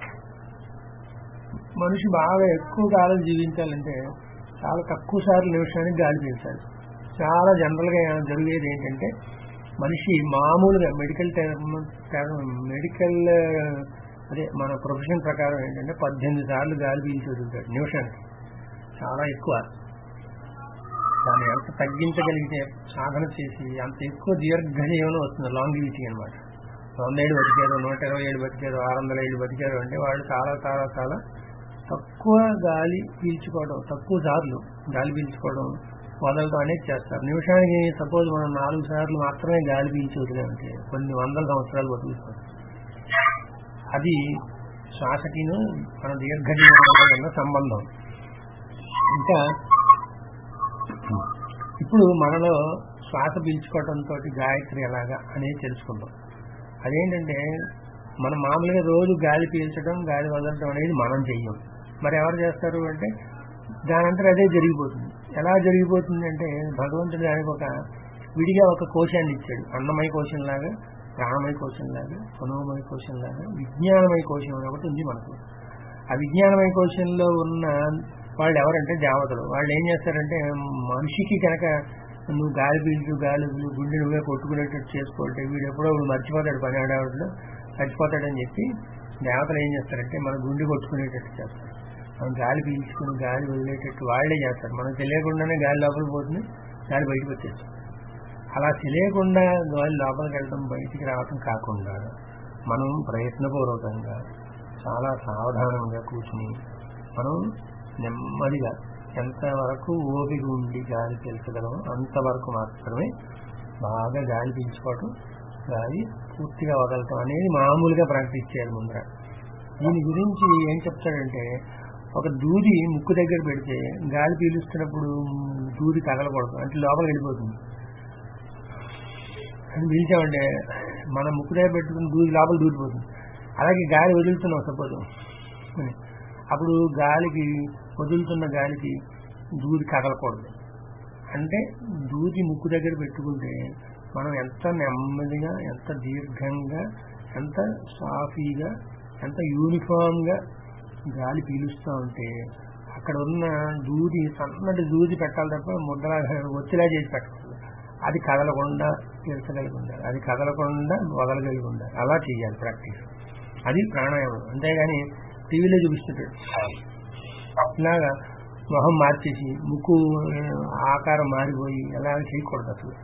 మనిషి బాగా ఎక్కువ కాలం జీవించాలంటే చాలా తక్కువ సార్లు నిమిషానికి గాలి పీల్చాలి చాలా జనరల్ గా జరిగేది ఏంటంటే మనిషి మామూలుగా మెడికల్ మెడికల్ అదే మన ప్రొఫెషన్ ప్రకారం ఏంటంటే పద్దెనిమిది సార్లు గాలి పీల్చి వదులుతాడు నిమిషానికి చాలా ఎక్కువ దాన్ని ఎంత తగ్గించగలిగితే సాధన చేసి అంత ఎక్కువ దీర్ఘజీవనం వస్తుంది లాంగివిటీ అనమాట వంద ఏళ్ళు బతికారు నూట ఇరవై ఏళ్ళు బతికారు ఆరు వందల ఏళ్ళు బతికారు అంటే వాళ్ళు చాలా చాలా చాలా తక్కువ గాలి పీల్చుకోవడం తక్కువ సార్లు గాలి పీల్చుకోవడం వదలడం అనేది చేస్తారు నిమిషానికి సపోజ్ మనం నాలుగు సార్లు మాత్రమే గాలి పీల్చి వదిలేమంటే కొన్ని వందల సంవత్సరాలు బతుకుతాం అది శ్వాసకిను మన దీర్ఘజీవనం ఉన్న సంబంధం ఇంకా ఇప్పుడు మనలో శ్వాస పీల్చుకోవడంతో గాయత్రి ఎలాగా అనేది తెలుసుకుందాం అదేంటంటే మనం మామూలుగా రోజు గాలి పీల్చడం గాలి వదలడం అనేది మనం చెయ్యం మరి ఎవరు చేస్తారు అంటే దానంతా అదే జరిగిపోతుంది ఎలా జరిగిపోతుంది అంటే భగవంతుడు దానికి ఒక విడిగా ఒక కోశాన్ని ఇచ్చాడు అన్నమయ కోశం లాగా ప్రాణమయ కోశం లాగా మనోమయ కోశం లాగా విజ్ఞానమయ కోశం అని ఒకటి ఉంది మనకు ఆ విజ్ఞానమయ కోశంలో ఉన్న వాళ్ళు ఎవరంటే దేవతలు వాళ్ళు ఏం చేస్తారంటే మనిషికి కనుక నువ్వు గాలి పీల్చు గాలి వదిలి, గుండె నువ్వే కొట్టుకునేటట్టు చేసుకోవాలంటే వీడు ఎప్పుడో ఒకడు మర్చిపోతాడు పని ఆడేవాళ్ళు చచ్చిపోతాడని చెప్పి దేవతలు ఏం చేస్తారంటే మన గుండె కొట్టుకునేటట్టు చేస్తారు మనం గాలి పీల్చుకుని గాలి వదిలేటట్టు వాళ్ళే చేస్తారు మనకు తెలియకుండానే గాలి లోపలికి పోతుంది గాలి బయటకు వచ్చేస్తుంది అలా తెలియకుండా గాలి లోపలికి వెళ్ళడం బయటికి రావటం కాకుండా మనం ప్రయత్నపూర్వకంగా చాలా సావధానంగా కూర్చుని మనం నెమ్మదిగా ఎంతవరకు ఓపిక ఉండి గాలి పీల్చగలమో అంతవరకు మాత్రమే బాగా గాలి పీల్చుకోవటం గాలి పూర్తిగా వదలటం అనేది మామూలుగా ప్రాక్టీస్ చేయాలి ముందర దీని గురించి ఏం చెప్తాడంటే ఒక దూది ముక్కు దగ్గర పెడితే గాలి పీలుస్తున్నప్పుడు దూది తగలకూడదు అంటే లోపలికి వెళ్ళిపోతుంది అని పీల్చామంటే మన ముక్కు దగ్గర పెట్టుకుని దూది లోపల దూరిపోతుంది అలాగే గాలి వదులుతున్నాం సపోజ్ అప్పుడు గాలికి వదులుతున్న గాలికి దూది కదలకూడదు అంటే దూది ముక్కు దగ్గర పెట్టుకుంటే మనం ఎంత నెమ్మదిగా ఎంత దీర్ఘంగా ఎంత సాఫీగా ఎంత యూనిఫామ్ గా గాలి పీలుస్తూ ఉంటే అక్కడ ఉన్న దూది సన్నటి దూది పెట్టాలి తప్ప ముద్దలా ఒత్తిలా చేసి పెట్టకూడదు అది కదలకుండా పీల్చగలిగి ఉండాలి అది కదలకుండా వదలగలిగి ఉండాలి అలా చేయాలి ప్రాక్టీస్ అది ప్రాణాయామం అంతేగాని టీవీలో చూపిస్తుంటాడు ఇలాగా మొహం మార్చేసి ముక్కు ఆ, ఆకారం మారిపోయి ఎలా చేయకూడదు అసలు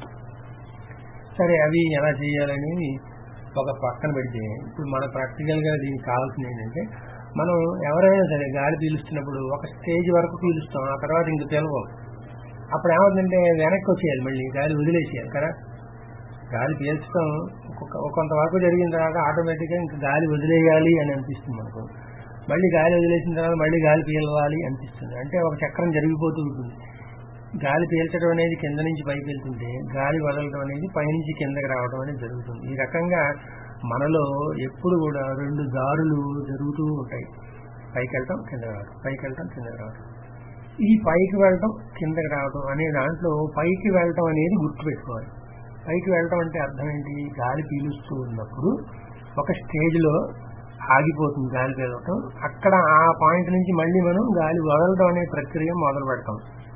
సరే అవి ఎలా చేయాలనేది ఒక పక్కన పెడితే ఇప్పుడు మన ప్రాక్టికల్ గా దీనికి కావాల్సింది ఏంటంటే మనం ఎవరైనా సరే గాలి పీలుస్తున్నప్పుడు ఒక స్టేజ్ వరకు పీలుస్తాం ఆ తర్వాత ఇంక తెలవం అప్పుడు ఏమవుతుందంటే వెనక్కి వచ్చేయాలి మళ్ళీ గాలి వదిలేసేయాలి కదా గాలి పీల్చడం ఒక్కొక్క- ఒక కొంత వరకు జరిగిన తర్వాత ఆటోమేటిక్గా ఇంకా గాలి వదిలేయాలి అని అనిపిస్తుంది మనకు మళ్ళీ గాలి వదిలేసిన తర్వాత మళ్ళీ గాలి పీలవాలి అనిపిస్తుంది అంటే ఒక చక్రం జరిగిపోతూ ఉంటుంది గాలి పీల్చడం అనేది కింద నుంచి పైకి వెళ్తుంటే గాలి వదలడం అనేది పైనుంచి కిందకి రావడం అనేది జరుగుతుంది ఈ రకంగా మనలో ఎప్పుడు కూడా రెండు దారులు జరుగుతూ ఉంటాయి పైకి వెళ్ళటం కిందకి రావడం పైకి వెళ్ళటం కిందకి రావడం ఈ పైకి వెళ్ళటం కిందకి రావడం అనే దాంట్లో పైకి వెళ్ళటం అనేది గుర్తుపెట్టుకోవాలి పైకి వెళ్ళటం అంటే అర్థం ఏంటి గాలి పీలుస్తూ ఉన్నప్పుడు ఒక స్టేజ్ లో ఆగిపోతుంది గాలి పీలవటం అక్కడ ఆ పాయింట్ నుంచి మళ్ళీ మనం గాలి వదలడం అనే ప్రక్రియ మొదలు పెడతాం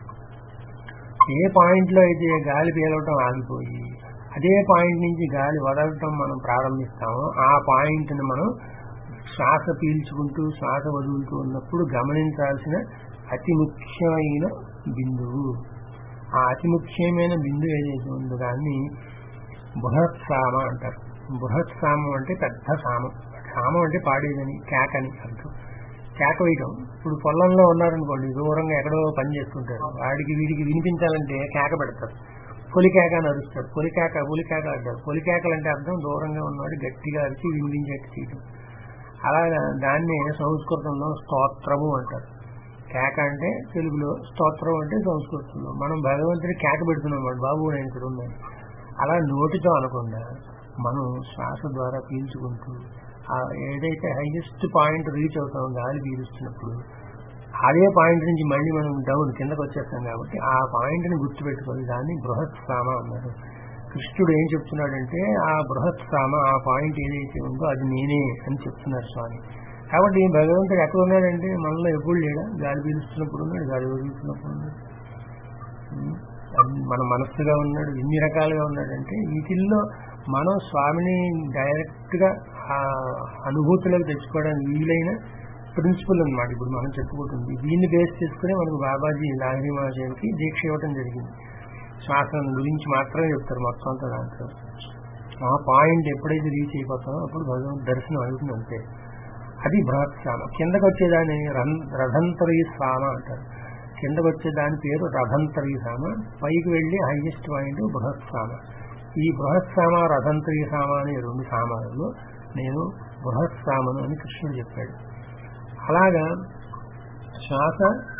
ఏ పాయింట్ లో అయితే గాలి పీలవటం ఆగిపోయి అదే పాయింట్ నుంచి గాలి వదలటం మనం ప్రారంభిస్తామో ఆ పాయింట్ ని మనం శ్వాస పీల్చుకుంటూ శ్వాస వదులుతూ ఉన్నప్పుడు గమనించాల్సిన అతి ముఖ్యమైన బిందువు ఆ అతి ముఖ్యమైన బిందువు ఏదైతే ఉందో దాన్ని బృహత్సామ అంటారు బృహత్సామం అంటే పెద్ద సామం సామం అంటే పాడేదని కేకని అర్థం కేక వేయటం ఇప్పుడు పొలంలో ఉన్నారనుకోండి దూరంగా ఎక్కడో పని చేస్తుంటారు వాడికి వీడికి వినిపించాలంటే కేక పెడతారు పొలికేక అని అరుస్తాడు పొలికేక పొలికేక అంటారు పొలికేకలు అంటే అర్థం దూరంగా ఉన్నాడు గట్టిగా అరిచి వినిపించేట్టు చేయటం అలాగా దాన్ని సంస్కృతంలో స్తోత్రము అంటారు కేక అంటే తెలుగులో స్తోత్రం అంటే సంస్కృతంలో మనం భగవంతుడి కేక పెడుతున్నాం వాడు బాబు నేను ఇక్కడ ఉన్నాను అలా నోటితో అనకుండా మనం శ్వాస ద్వారా పీల్చుకుంటూ ఆ ఏదైతే హైయెస్ట్ పాయింట్ రీచ్ అవుతాం గాలి పీలుస్తున్నప్పుడు అదే పాయింట్ నుంచి మళ్ళీ మనం డౌన్ కిందకు వచ్చేస్తాం కాబట్టి ఆ పాయింట్ ని గుర్తుపెట్టుకొని దాన్ని బృహత్ సామ అన్నారు కృష్ణుడు ఏం చెప్తున్నాడంటే ఆ బృహత్ సామ ఆ పాయింట్ ఏదైతే ఉందో అది నేనే అని చెప్తున్నారు స్వామి కాబట్టి భగవంతుడు ఎక్కడ ఉన్నాడంటే మనలో ఎప్పుడు లేడా గాలి పీలుస్తున్నప్పుడు ఉన్నాడు గాలి వదులుతున్నప్పుడు ఉన్నాడు ఉమ్, అది మన మనస్సుగా ఉన్నాడు ఎన్ని రకాలుగా ఉన్నాడంటే వీటిల్లో మనం స్వామిని డైరెక్ట్ గా ఆ అనుభూతిలోకి తెచ్చుకోవడానికి వీలైన ప్రిన్సిపల్ అన్నమాట ఇప్పుడు మనం చెప్పుకుంటుంది దీన్ని బేస్ చేసుకుని మనకు బాబాజీ లాహిరి మహాశయునికి దీక్ష ఇవ్వడం జరిగింది శ్వాసన గురించి మాత్రమే చెప్తారు మొత్తం అంతా దాంట్లో ఆ పాయింట్ ఎప్పుడైతే రీచ్ అయిపోతామో అప్పుడు భగవంతు దర్శనం అవుతుంది అంతే అది బృహత్ సామ కిందకు వచ్చేదాన్ని రన్- రథంతరీ సామ అంటారు కిందకు వచ్చే దాని పేరు రథంతరీ సామ పైకి వెళ్లి హైయెస్ట్ పాయింట్ బృహత్ సామ ఈ బృహత్ సామ రథంతరీ సామ అనే రెండు సామాలలో నేను బృహత్ సామను అని కృష్ణుడు చెప్పాడు అలాగా శ్వాస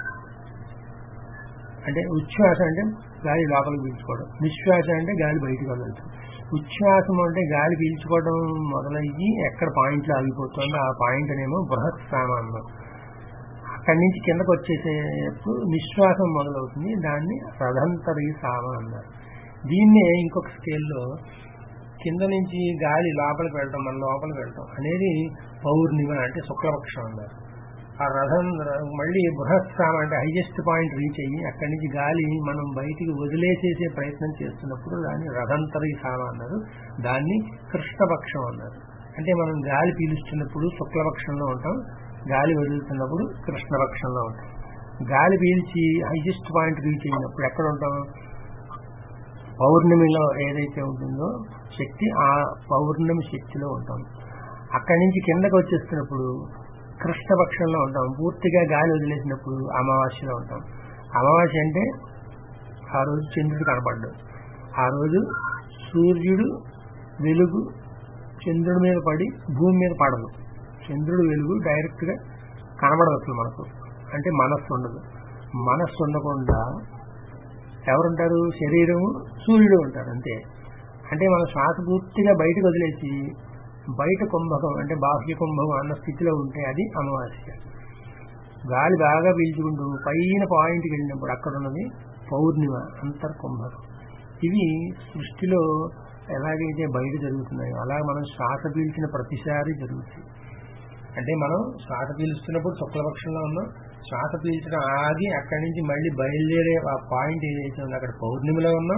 అంటే ఉచ్ఛ్వాస అంటే గాలి లోపలికి పీల్చుకోవడం నిశ్వాస అంటే గాలి బయటకు వదలటం ఉచ్ఛ్వాసం అంటే గాలి పీల్చుకోవడం మొదలయ్యి ఎక్కడ పాయింట్లో ఆగిపోతుందో ఆ పాయింట్ అనేమో బృహత్ సామ అన్నాం అక్కడి నుంచి కిందకు వచ్చేసేప్పుడు నిశ్వాసం మొదలవుతుంది దాన్ని రథంతరీ సామ అన్నారు దీన్నే ఇంకొక స్కేల్లో కింద నుంచి గాలి లోపలికి వెళ్ళటం మన లోపలికి వెళ్ళటం అనేది పౌర్ణిమ అంటే శుక్లపక్షం అన్నారు ఆ రథం మళ్ళీ బృహత్సామ అంటే హైయెస్ట్ పాయింట్ రీచ్ అయ్యి అక్కడి నుంచి గాలి మనం బయటికి వదిలేసేసే ప్రయత్నం చేస్తున్నప్పుడు దాన్ని రథంతరీ సామ అన్నారు దాన్ని కృష్ణపక్షం అన్నారు అంటే మనం గాలి పీలుస్తున్నప్పుడు శుక్లపక్షంలో ఉంటాం గాలి వదులుతున్నప్పుడు కృష్ణపక్షంలో ఉంటాం గాలి పీల్చి హైయెస్ట్ పాయింట్ రీచ్ అయినప్పుడు ఎక్కడ ఉంటాం పౌర్ణమిలో ఏదైతే ఉంటుందో శక్తి ఆ పౌర్ణమి శక్తిలో ఉంటాం అక్కడి నుంచి కిందకు వచ్చేస్తున్నప్పుడు కృష్ణపక్షంలో ఉంటాం పూర్తిగా గాలి వదిలేసినప్పుడు అమావాస్యలో ఉంటాం అమావాస్య అంటే ఆ రోజు చంద్రుడు కనపడ్డు ఆ రోజు సూర్యుడు వెలుగు చంద్రుడి మీద పడి భూమి మీద పడదు చంద్రుడు వెలుగు డైరెక్ట్ గా కనబడదు అసలు మనకు అంటే మనస్సు ఉండదు మనస్సు ఉండకుండా ఎవరుంటారు శరీరము సూర్యుడు ఉంటారు అంతే అంటే మన శ్వాస పూర్తిగా బయటకు వదిలేసి బయట కుంభకం అంటే బాహ్య కుంభకం అన్న స్థితిలో ఉంటే అది అమావాస్య గాలి బాగా పీల్చుకుంటూ పైన పాయింట్కి వెళ్ళినప్పుడు అక్కడ ఉన్నది పౌర్ణిమ అంతర్కుంభకం ఇవి సృష్టిలో ఎలాగైతే బయట జరుగుతున్నాయో అలా మనం శ్వాస పీల్చిన ప్రతిసారి జరుగుతుంది అంటే మనం శ్వాస పీలుస్తున్నప్పుడు శుక్లపక్షంలో ఉన్నాం శ్వాస పీల్చడం ఆగి అక్కడి నుంచి మళ్ళీ బయలుదేరే ఆ పాయింట్ ఏదైతే ఉందో అక్కడ పౌర్ణిమలో ఉన్నాం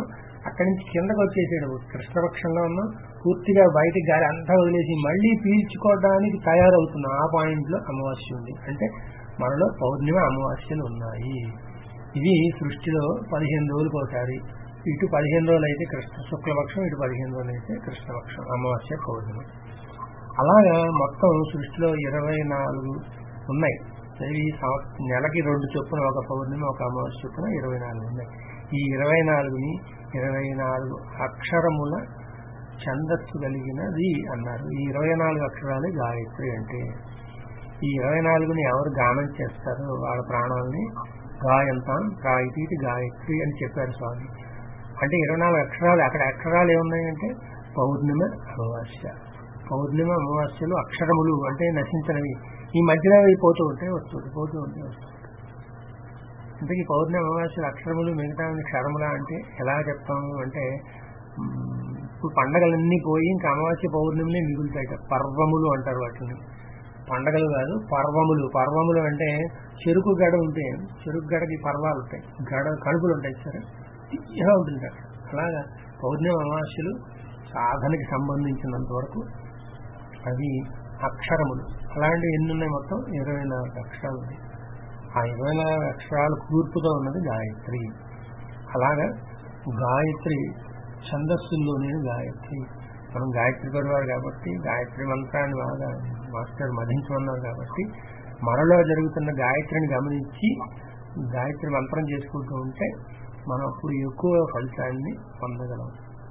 అక్కడి నుంచి కిందకు వచ్చేసాడు కృష్ణపక్షంలో ఉన్న పూర్తిగా బయటికి గాలి అంతా వదిలేసి మళ్ళీ పీల్చుకోవడానికి తయారవుతున్నాం ఆ పాయింట్ లో అమావాస్య ఉంది అంటే మనలో పౌర్ణిమ అమావాస్యలు ఉన్నాయి ఇవి సృష్టిలో పదిహేను రోజులకు ఒకసారి ఇటు పదిహేను రోజులు అయితే కృష్ణ శుక్లపక్షం ఇటు పదిహేను రోజులు అయితే కృష్ణపక్షం అమావాస్య పౌర్ణిమ అలాగా మొత్తం సృష్టిలో ఇరవై నాలుగు ఉన్నాయి ఈ సంవత్సరం నెలకి రెండు చొప్పున ఒక పౌర్ణిమ ఒక అమావాస్య చొప్పున ఇరవై నాలుగు ఉన్నాయి ఈ ఇరవై నాలుగుని ఇరవై నాలుగు అక్షరముల ఛందస్సు కలిగినది అన్నారు ఈ ఇరవై నాలుగు అక్షరాలే గాయత్రి అంటే ఈ ఇరవై నాలుగుని ఎవరు గానం చేస్తారో వాళ్ళ ప్రాణాలని గాయంతాం గాయతీటి గాయత్రి అని చెప్పారు స్వామి అంటే ఇరవై నాలుగు అక్షరాలు అక్కడ అక్షరాలు ఏమున్నాయంటే పౌర్ణిమ అమావాస్య పౌర్ణిమ అమావాస్యలు అక్షరములు అంటే నశించినవి ఈ మధ్యలో అవి పోతూ ఉంటాయి వస్తుంది పోతూ ఉంటాయి వస్తుంది ఇంతకీ పౌర్ణమి అమావాస్యలు అక్షరములు మిగతా క్షరములా అంటే ఎలా చెప్తాము అంటే మ్, ఇప్పుడు పండగలన్నీ పోయి ఇంకా అమావాస్య పౌర్ణమినే మిగులుతాయి పర్వములు అంటారు వాటిని పండగలు కాదు పర్వములు పర్వములు అంటే చెరుకు గడ ఉంటే చెరుకు గడకి పర్వాలు ఉంటాయి గడ కడుపులు ఉంటాయి సరే తీయగా ఉంటుంది అక్కడ అలాగా పౌర్ణమి అమావాస్యలు సాధనకి సంబంధించినంత వరకు అవి అక్షరములు అలాంటివి ఎన్ని ఉన్నాయి మొత్తం ఇరవై నాలుగు అక్షరాలు ఉన్నాయి ఆ ఇరవై నాలుగు అక్షరాలు కూర్పుతో ఉన్నది గాయత్రి అలాగా గాయత్రి ఛందస్సుల్లోనే గాయత్రి మనం గాయత్రి పరివారు కాబట్టి గాయత్రి మంత్రాన్ని బాగా మాస్టర్ మధించమన్నారు కాబట్టి మనలో జరుగుతున్న గాయత్రిని గమనించి గాయత్రి మంత్రం చేసుకుంటూ ఉంటే మనం అప్పుడు ఎక్కువ ఫలితాన్ని పొందగలం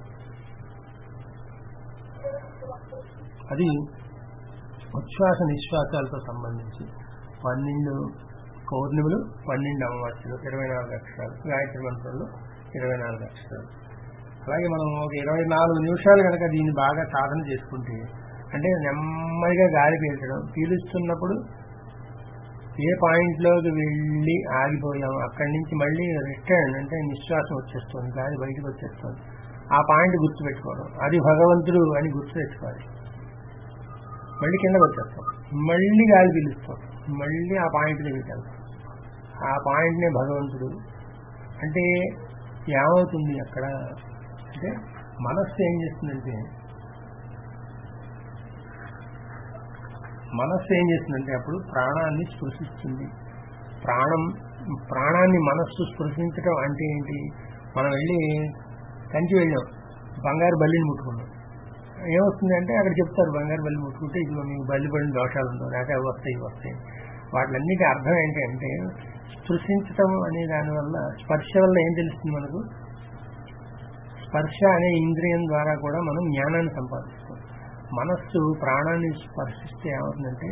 అది ఉచ్ఛ్వాస నిశ్వాసాలతో సంబంధించి పన్నెండు పౌర్ణిమలు పన్నెండు అమావాస్యలు ఇరవై నాలుగు అక్షరాలు గాయత్రి మంత్రంలో ఇరవై నాలుగు అక్షరాలు అలాగే మనం ఒక ఇరవై నాలుగు నిమిషాలు కనుక దీన్ని బాగా సాధన చేసుకుంటే అంటే నెమ్మదిగా గాలి పీల్చడం పీలుస్తున్నప్పుడు ఏ పాయింట్ లోకి వెళ్ళి ఆగిపోయాము అక్కడి నుంచి మళ్ళీ రిటర్న్ అంటే నిశ్వాసం వచ్చేస్తుంది గాలి బయటకు వచ్చేస్తుంది ఆ పాయింట్ గుర్తుపెట్టుకోవడం అది భగవంతుడు అని గుర్తుపెట్టుకోవాలి మళ్ళీ కిందకు వచ్చేస్తాం మళ్ళీ గాలి పీలుస్తాం మళ్ళీ ఆ పాయింట్ దగ్గరికి వెళ్తాం ఆ పాయింట్నే భగవంతుడు అంటే ఏమవుతుంది అక్కడ అంటే మనస్సు ఏం చేస్తుందంటే మనస్సు ఏం చేస్తుందంటే అప్పుడు ప్రాణాన్ని స్పృశిస్తుంది ప్రాణం ప్రాణాన్ని మనస్సు స్పృశించడం అంటే ఏంటి మనం వెళ్ళి కంచి వెళ్ళాం బంగారు బల్లిని ముట్టుకున్నాం ఏమొస్తుంది అంటే అక్కడ చెప్తారు బంగారు బల్లి ముట్టుకుంటే ఇదిగో మీకు బల్లి పడిన దోషాలు ఉంటాయి లేకపోతే అవి వస్తాయి ఇవి వస్తాయి వాటిలన్నిటి అర్థం ఏంటంటే స్పృశించటం అనే దానివల్ల స్పర్శ వల్ల ఏం తెలుస్తుంది మనకు స్పర్శ అనే ఇంద్రియం ద్వారా కూడా మనం జ్ఞానాన్ని సంపాదిస్తాం మనస్సు ప్రాణాన్ని స్పర్శిస్తే ఏమవుతుందంటే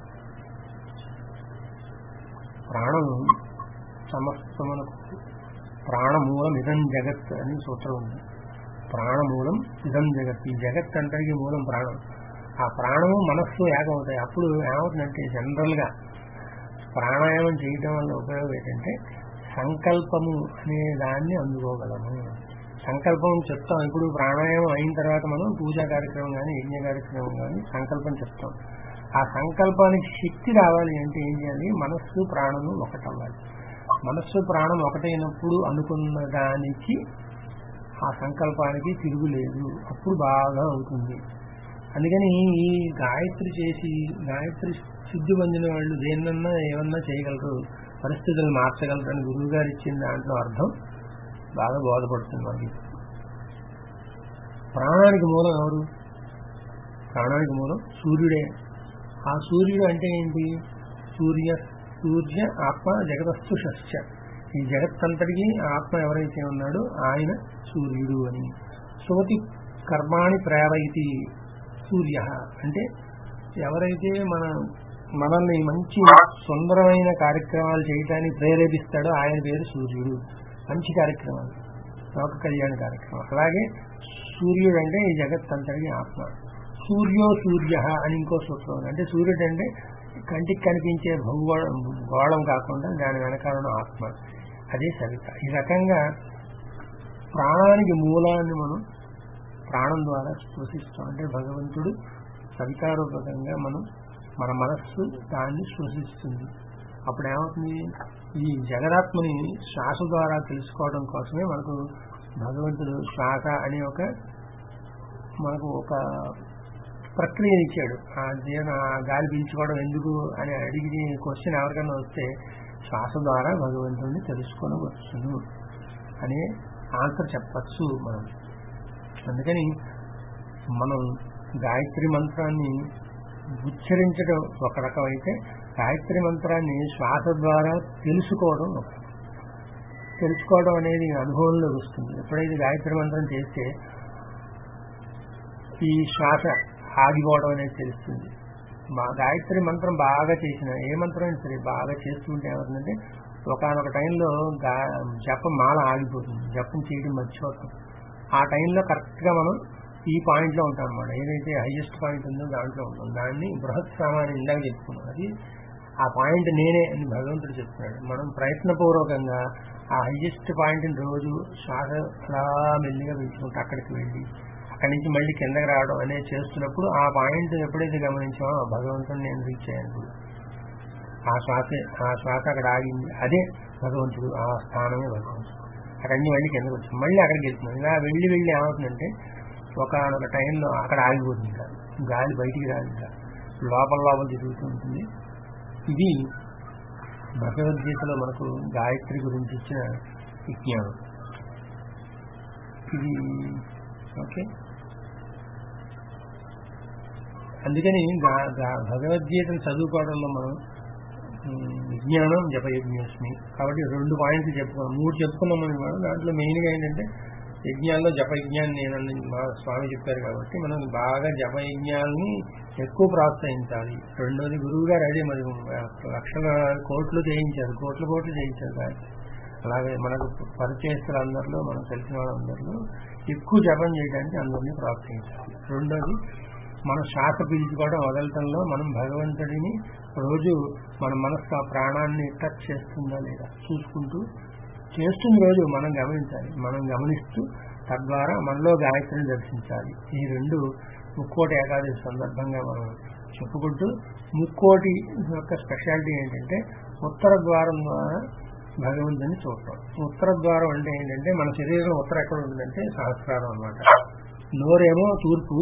ప్రాణం సమస్తమునకు ప్రాణమూలం ఇదం జగత్ అని సూత్రం ఉంది ప్రాణమూలం ఇదం జగత్ ఈ జగత్ అంతటికి మూలం ప్రాణం ఆ ప్రాణము మనస్సు ఏకమవుతాయి అప్పుడు ఏమవుతుందంటే జనరల్ గా ప్రాణాయామం చేయడం వల్ల ఉపయోగం ఏంటంటే సంకల్పము అనే దాన్ని అందుకోగలము సంకల్పం చెప్తాం ఇప్పుడు ప్రాణాయామం అయిన తర్వాత మనం పూజా కార్యక్రమం కానీ యజ్ఞ కార్యక్రమం కానీ సంకల్పం చెప్తాం ఆ సంకల్పానికి శక్తి రావాలి అంటే ఏం చేయాలి మనస్సు ప్రాణము ఒకటవ్వాలి మనస్సు ప్రాణం ఒకటైనప్పుడు అనుకున్న దానికి ఆ సంకల్పానికి తిరుగులేదు అప్పుడు బాగా అవుతుంది అందుకని ఈ గాయత్రి చేసి గాయత్రి సిద్ధి పొందిన వాళ్ళు దేన్నన్నా ఏమన్నా చేయగలరు పరిస్థితులు మార్చగలరు అని గురువు గారు ఇచ్చిన దాంట్లో అర్థం బాగా బోధపడుతుంది మనకి ప్రాణానికి మూలం ఎవరు ప్రాణానికి మూలం సూర్యుడే ఆ సూర్యుడు అంటే ఏంటి సూర్య సూర్య ఆత్మ జగదస్తు షస్య ఈ జగత్తంతటికి ఆత్మ ఎవరైతే ఉన్నాడో ఆయన సూర్యుడు అని సోతి కర్మాణి ప్రేరయితి సూర్య అంటే ఎవరైతే మన మనల్ని మంచి సుందరమైన కార్యక్రమాలు చేయటానికి ప్రేరేపిస్తాడో ఆయన పేరు సూర్యుడు మంచి కార్యక్రమాలు లోక కళ్యాణ కార్యక్రమం అలాగే సూర్యుడు అంటే ఈ జగత్ అంతటికి ఆత్మ సూర్యో సూర్య అని ఇంకో సూత్రం ఉంది అంటే సూర్యుడు అంటే కంటికి కనిపించే భూగోళం గోళం కాకుండా దాని వెనకాల ఉన్న ఆత్మ అదే సవిత ఈ రకంగా ప్రాణానికి మూలాన్ని మనం ప్రాణం ద్వారా స్పృశిస్తాం అంటే భగవంతుడు సవితారూపకంగా మనం మన మనస్సు దాన్ని స్పృశిస్తుంది అప్పుడు ఏమవుతుంది ఈ జగదాత్మని శ్వాస ద్వారా తెలుసుకోవడం కోసమే మనకు భగవంతుడు శ్వాస అనే ఒక మనకు ఒక ప్రక్రియని ఇచ్చాడు ఆ జీవన ఆ గాలి పీల్చుకోవడం ఎందుకు అని అడిగి క్వశ్చన్ ఎవరికైనా వస్తే శ్వాస ద్వారా భగవంతుడిని తెలుసుకోవచ్చును అనే ఆన్సర్ చెప్పచ్చు మనం అందుకని మనం గాయత్రి మంత్రాన్ని ఉచ్చరించడం ఒక రకం అయితే గాయత్రి మంత్రాన్ని శ్వాస ద్వారా తెలుసుకోవడం ఒక రకం. తెలుసుకోవడం అనేది అనుభవంలో వస్తుంది ఎప్పుడైతే గాయత్రి మంత్రం చేస్తే ఈ శ్వాస ఆగిపోవడం అనేది తెలుస్తుంది మా గాయత్రి మంత్రం బాగా చేసిన ఏ మంత్రం అయినా సరే బాగా చేస్తుంటే ఏమవుతుందంటే ఒకనొక టైంలో గా జపం మాల ఆగిపోతుంది జపం చేయడం మర్చిపోతాం ఆ టైంలో కరెక్ట్గా మనం ఈ పాయింట్లో ఉంటాం అనమాట ఏదైతే హైయెస్ట్ పాయింట్ ఉందో దాంట్లో ఉంటాం దాన్ని బృహత్ సామాన్ని ఇందాక చెప్పుకున్నాం అది ఆ పాయింట్ నేనే అని భగవంతుడు చెప్తున్నాడు మనం ప్రయత్నపూర్వకంగా ఆ హైయెస్ట్ పాయింట్ని రోజు శ్వాస అలా మెల్లిగా పెంచుకుంటూ అక్కడికి వెళ్ళి అక్కడి నుంచి మళ్ళీ కిందకి రావడం అనేది చేస్తున్నప్పుడు ఆ పాయింట్ ఎప్పుడైతే గమనించామో భగవంతుని నేను రీచ్ అయ్యాను ఆ శ్వాసే ఆ శ్వాస అక్కడ ఆగింది అదే భగవంతుడు ఆ స్థానమే భగవంతుడు అక్కడి నుంచి మళ్ళీ కిందకి వచ్చి మళ్ళీ అక్కడికి వెళ్తున్నాం ఇలా వెళ్ళి వెళ్ళి ఏమవుతుందంటే ఒకనొక టైంలో అక్కడ ఆగిపోతుంది ఇంకా గాలి బయటికి రాదు ఇంకా లోపల లోపల తిరుగుతూ ఉంటుంది ఇది భగవద్గీతలో మనకు గాయత్రి గురించి ఇచ్చిన విజ్ఞానం ఇది ఓకే అందుకని గా- గా- భగవద్గీతను చదువుకోవడంలో మనం ఉమ్, విజ్ఞానం జపయజ్ఞస్మి కాబట్టి రెండు పాయింట్స్ చెప్పుకున్నాం మూడు చెప్పుకున్నాం మనం ఇవాళ. దాంట్లో మెయిన్గా ఏంటంటే యజ్ఞాల్లో జపయజ్ఞాన్ని నేను మా స్వామి చెప్పారు కాబట్టి మనం బాగా జపయజ్ఞాన్ని ఎక్కువ ప్రోత్సహించాలి రెండోది గురువు గారు అదే మరి లక్షల కోట్లు చేయించారు కోట్ల కోట్లు చేయించారు కానీ అలాగే మనకు పరిచయస్తులు అందరిలో మనకు తెలిసిన వాళ్ళందరిలో ఎక్కువ జపం చేయడానికి అందరినీ ప్రోత్సహించాలి రెండోది మన శ్వాస పీల్చుకోవడం వదలటంలో మనం భగవంతుడిని రోజు మన మనస్సు ఆ ప్రాణాన్ని టచ్ చేస్తుందా లేదా చూసుకుంటూ చేస్తున్న రోజు మనం గమనించాలి మనం గమనిస్తూ తద్వారా మనలో గాయత్రిని దర్శించాలి ఈ రెండు ముక్కోటి ఏకాదశి సందర్భంగా మనం చెప్పుకుంటూ ముక్కోటి యొక్క స్పెషాలిటీ ఏంటంటే ఉత్తర ద్వారం ద్వారా భగవంతుని చూడటం ఉత్తర ద్వారం అంటే ఏంటంటే మన శరీరం ఉత్తరం ఎక్కడ ఉంటుందంటే సహస్రారం అన్నమాట నోరేమో తూర్పు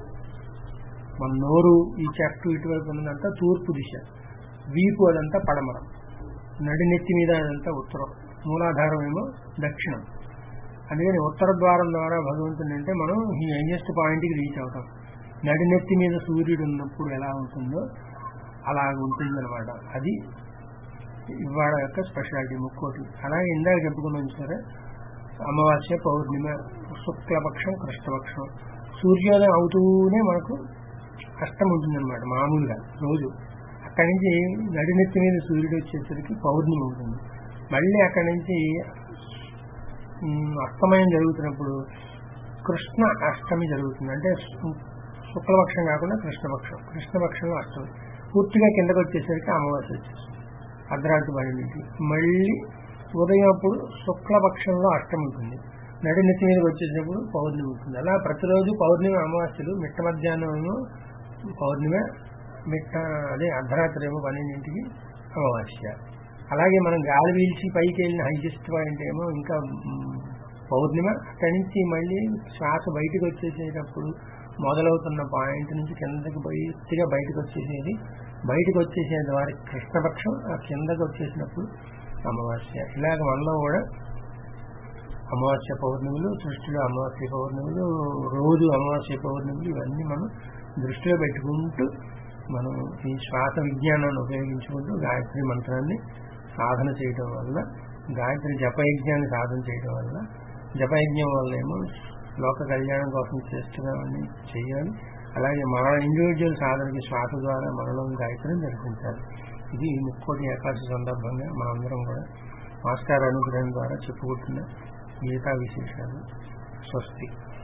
మన నోరు ఈ చెట్టు ఇటువైపు ఉన్నదంతా తూర్పు దిశ వీపు అదంతా పడమరం నడినెత్తి మీద అదంతా ఉత్తరం మూలాధారం ఏమో దక్షిణం అందుకని ఉత్తర ద్వారం ద్వారా భగవంతుని అంటే మనం ఈ హైయెస్ట్ పాయింట్కి రీచ్ అవుతాం నడినెత్తి మీద సూర్యుడు ఉన్నప్పుడు ఎలా ఉంటుందో అలా ఉంటుందన్నమాట అది ఇవాళ యొక్క స్పెషాలిటీ ముక్కోటి అలాగే ఇందాక చెప్పుకున్నాం సరే అమావాస్య పౌర్ణిమ శుక్లపక్షం కృష్ణపక్షం సూర్యోదయం అవుతూనే మనకు కష్టం ఉంటుందన్నమాట మామూలుగా రోజు అక్కడి నుంచి నడినెత్తి మీద సూర్యుడు వచ్చేసరికి పౌర్ణమి ఉంటుంది మళ్ళీ అక్కడి నుంచి ఉమ్, అస్తమయం జరుగుతున్నప్పుడు కృష్ణ అష్టమి జరుగుతుంది అంటే సు- శుక్లపక్షం కాకుండా కృష్ణపక్షం కృష్ణపక్షంలో అష్టమి పూర్తిగా కిందకు వచ్చేసరికి అమావాస్య వచ్చేస్తుంది అర్ధరాత్రి పన్నెండింటి మళ్ళీ ఉదయం అప్పుడు శుక్లపక్షంలో అష్టమి ఉంటుంది నడినెత్తి మీదకి వచ్చేసినప్పుడు పౌర్ణమి ఉంటుంది అలా ప్రతిరోజు పౌర్ణమి అమావాస్యలు మిట్ట మధ్యాహ్నం పౌర్ణిమ మిట్ట అదే అర్ధరాత్రి ఏమో పన్నెండింటికి అమావాస్య అలాగే మనం గాలి పీల్చి పైకి వెళ్ళిన హైయెస్ట్ పాయింట్ ఏమో ఇంకా మ్, పౌర్ణిమ అక్కడి నుంచి మళ్ళీ శ్వాస బయటకు వచ్చేసేటప్పుడు మొదలవుతున్న పాయింట్ నుంచి కిందకి బయటిగా బయటకు వచ్చేసేది బయటకు వచ్చేసే వారి కృష్ణపక్షం ఆ కిందకు వచ్చేసినప్పుడు అమావాస్య ఇలాగ మనలో కూడా అమావాస్య పౌర్ణములు సృష్టిలో అమావాస్య పౌర్ణములు రోజు అమావాస్య పౌర్ణములు ఇవన్నీ మనం దృష్టిలో పెట్టుకుంటూ మనం ఈ శ్వాస విజ్ఞానాన్ని ఉపయోగించుకుంటూ గాయత్రి మంత్రాన్ని సాధన చేయడం వల్ల గాయత్రి జపయజ్ఞాన్ని సాధన చేయడం వల్ల జపయజ్ఞం వల్ల ఏమో లోక కళ్యాణం కోసం చేస్తున్నామని చేయాలి అలాగే మన ఇండివిజువల్ సాధనకి శ్వాస ద్వారా మనలో గాయత్రిని దర్శించాలి ఇది ముక్కోటి ఏకాదశి సందర్భంగా మనందరం కూడా మాస్టర్ అనుగ్రహం ద్వారా చెప్పుకుంటున్న గీతా విశేషాలు స్వస్తి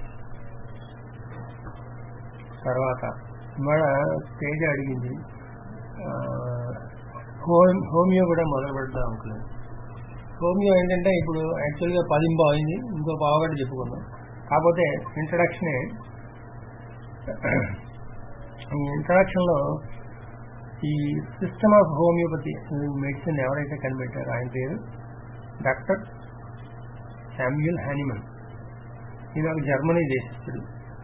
తర్వాత మన తేజ అడిగింది ఆ, హోమ్ హోమియో కూడా మొదలు పెడదాం అనుకున్నాను హోమియో ఏంటంటే ఇప్పుడు యాక్చువల్గా పదింబో అయింది ఇంకో పావుగంట చెప్పుకుందాం కాకపోతే ఇంట్రడక్షనే ఈ ఇంట్రడక్షన్లో ఈ సిస్టమ్ ఆఫ్ హోమియోపతి మెడిసిన్ ఎవరైతే కనిపెట్టారో ఆయన పేరు డాక్టర్ శామ్యుల్ హానిమన్ ఈయన ఒక జర్మనీ దేశస్థుడు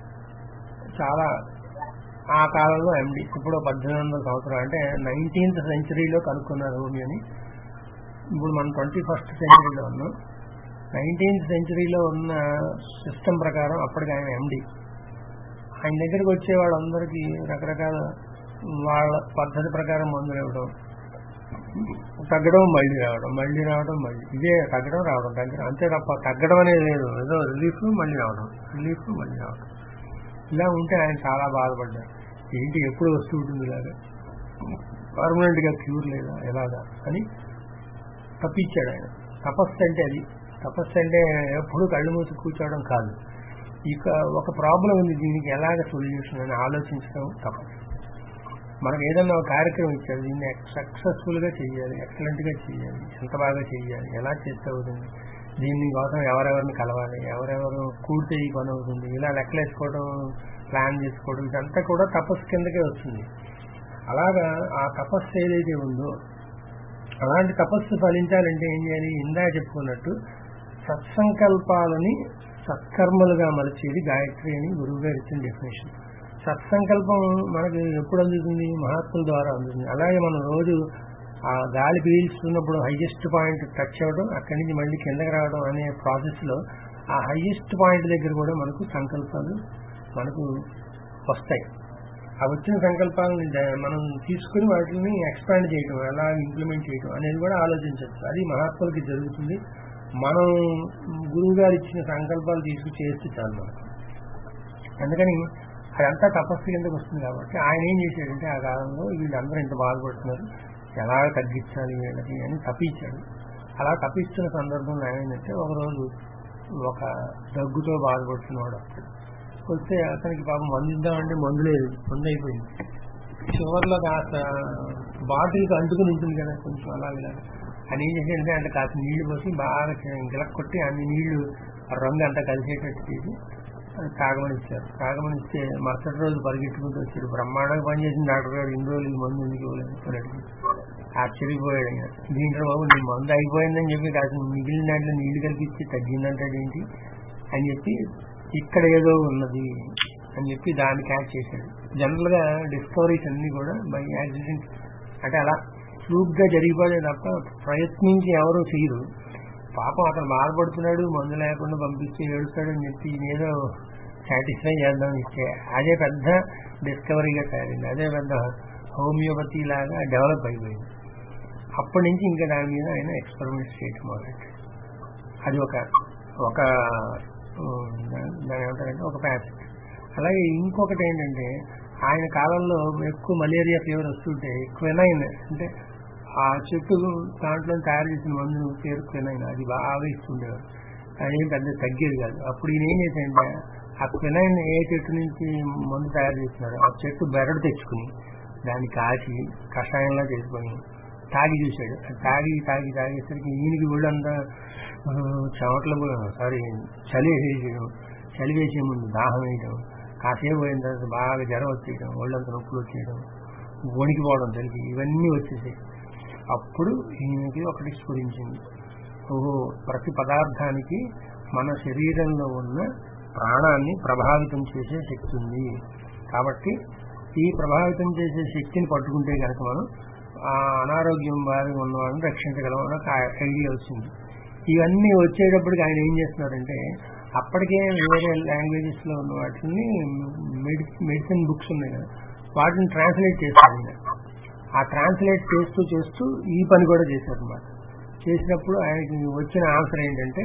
చాలా ఆ కాలంలో ఎండి ఇప్పుడు పద్దెనిమిది వందల సంవత్సరం అంటే నైన్టీన్త్ సెంచరీలో కనుక్కున్నారు హోమియోని ఇప్పుడు మనం ట్వంటీ ఫస్ట్ సెంచరీలో ఉన్నాం నైన్టీన్త్ సెంచరీలో ఉన్న సిస్టమ్ ప్రకారం అప్పటికి ఆయన ఎండి ఆయన దగ్గరికి వచ్చే వాళ్ళందరికీ రకరకాల వాళ్ళ పద్ధతి ప్రకారం మందులు ఇవ్వడం తగ్గడం మళ్ళీ రావడం మళ్ళీ రావడం మళ్ళీ ఇదే తగ్గడం రావడం తగ్గడం అంతే తప్ప తగ్గడం అనేది లేదు ఏదో రిలీఫ్ మళ్ళీ రావడం రిలీఫ్ మళ్ళీ రావడం ఇలా ఉంటే ఆయన చాలా బాధపడ్డారు ఏంటి ఎప్పుడు వస్తూ ఉంటుంది ఇలాగా పర్మనెంట్ గా క్యూర్ లేదా ఎలాగా అని తప్పించాడు ఆయన తపస్సు అంటే అది తపస్సు అంటే ఎప్పుడు కళ్ళు మూసి కూర్చోవడం కాదు ఇక ఒక ప్రాబ్లం ఉంది దీనికి ఎలాగ సొల్యూషన్ అని ఆలోచించడం తపస్సు మనకు ఏదన్నా ఒక కార్యక్రమం ఇచ్చారు దీన్ని సక్సెస్ఫుల్ గా చేయాలి ఎక్సలెంట్ గా చేయాలి ఎంత బాగా చేయాలి ఎలా చేస్తే అవుతుంది దీని కోసం ఎవరెవరిని కలవాలి ఎవరెవరు కూడితే ఈ పని అవుతుంది ఇలా లెక్కలేసుకోవడం ప్లాన్ చేసుకోవడం ఇదంతా కూడా తపస్సు కిందకే వస్తుంది అలాగా ఆ తపస్సు ఏదైతే ఉందో అలాంటి తపస్సు ఫలించాలంటే ఏం చేయాలి ఇందా చెప్పుకున్నట్టు సత్సంకల్పాలని సత్కర్మలుగా మలిచేది గాయత్రి అని గురువు గారు ఇచ్చిన డెఫినేషన్ సత్సంకల్పం మనకి ఎప్పుడు అందుతుంది మహాత్ముల ద్వారా అందుతుంది అలాగే మనం రోజు ఆ గాలి పీల్చుతున్నప్పుడు హైయెస్ట్ పాయింట్ టచ్ అవ్వడం అక్కడి నుంచి మళ్ళీ కిందకి రావడం అనే ప్రాసెస్ లో ఆ హైయెస్ట్ పాయింట్ దగ్గర కూడా మనకు సంకల్పాలు మనకు వస్తాయి ఆ వచ్చిన సంకల్పాలను ద- మనం తీసుకుని వాటిని ఎక్స్పాండ్ చేయడం ఎలా ఇంప్లిమెంట్ చేయడం అనేది కూడా ఆలోచించవచ్చు అది మహాత్ములకి జరుగుతుంది మనం గురువు గారు ఇచ్చిన సంకల్పాలు తీసుకు చేస్తే చాలు మనకు అందుకని అదంతా తపస్సు కిందకు వస్తుంది కాబట్టి ఆయన ఏం చేశాడంటే ఆ కాలంలో వీళ్ళందరూ ఇంత బాధపడుతున్నారు ఎలా తగ్గించాలి వీళ్ళకి అని తప్పించాడు అలా తప్పిస్తున్న సందర్భంలో ఏమైందంటే ఒకరోజు ఒక దగ్గుతో బాధపడుతున్నవాడు వస్తాడు వస్తే అతనికి పాపం మందు ఇద్దామంటే మందు లేదు మందు అయిపోయింది చివరిలో కాస్త బాటిల్కి అంటుకుని ఉంటుంది కదా కొంచెం అలా ఇలా అని ఏం చేసేదంటే అంటే కాస్త నీళ్లు పోసి బాగా గిలక్ కొట్టి అన్ని నీళ్లు ఆ రంగు అంతా కలిసేటట్టు చేసి అది తాగమని ఇచ్చారు తాగమని ఇస్తే మరుసటి రోజు పరిగెట్టుకుంటూ వచ్చాడు బ్రహ్మాండంగా పనిచేసిన డాక్టర్ గారు ఇన్ని రోజులు ఈ మందు ఎందుకు ఇవ్వలేదు అని అడిగి ఆశ్చర్యపోయాడు ఆయన దీంట్లో బాబు నీ మందు అయిపోయిందని చెప్పి కాస్త మిగిలిన దాంట్లో నీళ్లు కలిపిస్తే తగ్గిందంటాడేంటి అని చెప్పి ఇక్కడ ఏదో ఉన్నది అని చెప్పి దాన్ని క్యాచ్ చేశాడు జనరల్ గా డిస్కవరీస్ అన్ని కూడా బై యాక్సిడెంట్ అంటే అలా ఫ్లూక్ గా జరిగిపోతే తప్ప ప్రయత్నించి ఎవరు చేయరు పాపం అతను బాధపడుతున్నాడు మందు లేకుండా పంపించి ఏడుస్తాడు అని చెప్పి ఏదో సాటిస్ఫై చేద్దాం ఇస్తే అదే పెద్ద డిస్కవరీగా తయారైంది అదే పెద్ద హోమియోపతి లాగా డెవలప్ అయిపోయింది అప్పటి నుంచి ఇంకా దాని మీద ఆయన ఎక్స్పెరిమెంట్స్ చేయటం మొదలెట్టాడు అది ఒక ఒక ఉమ్, దాని ఏమంటారంటే ఒక ప్యాసెట్ అలాగే ఇంకొకటి ఏంటంటే ఆయన కాలంలో ఎక్కువ మలేరియా ఫీవర్ వస్తుంటే క్వినైన్ అంటే ఆ చెట్టు దాంట్లో తయారు చేసిన మందు పేరు క్వినైన్ అది బాగా ఇస్తుండేవారు అదేం పెద్ద తగ్గేది కాదు అప్పుడు ఈయన ఏం చేశాడంటే ఆ క్వినైన్ ఏ చెట్టు నుంచి మందు తయారు చేస్తున్నారు ఆ చెట్టు బెరడు తెచ్చుకుని దాన్ని కాచి కషాయంలా చేసుకొని తాగి చూశాడు అది తాగి తాగి తాగేసరికి ఈయనకి ఒళ్ళంతా ఆ, చెమటలు సారీ చలి వేసేయడం చలి వేసే ముందు దాహం వేయడం కాసేపు పోయిన తర్వాత బాగా జ్వరం వచ్చేయడం ఒళ్ళంతా నొప్పులు వచ్చేయడం వణికిపోవడం తెలిసి ఇవన్నీ వచ్చేసాయి అప్పుడు ఈయనకి ఒకటి స్ఫురించింది ఓహో ప్రతి పదార్థానికి మన శరీరంలో ఉన్న ప్రాణాన్ని ప్రభావితం చేసే శక్తి ఉంది కాబట్టి ఈ ప్రభావితం చేసే శక్తిని పట్టుకుంటే కనుక మనం ఆ అనారోగ్యం బారి ఉన్న వాళ్ళని రక్షించగలం అని ఒక ఐడియా వచ్చింది ఇవన్నీ వచ్చేటప్పటికి ఆయన ఏం చేస్తున్నారంటే అప్పటికే వేరే లాంగ్వేజెస్ లో ఉన్న వాటిని మెడిసిన్ బుక్స్ ఉన్నాయి కదా వాటిని ట్రాన్స్లేట్ చేస్తారు ఆయన ఆ ట్రాన్స్లేట్ చేస్తూ చేస్తూ ఈ పని కూడా చేశారు అన్నమాట చేసినప్పుడు ఆయనకి వచ్చిన ఆన్సర్ ఏంటంటే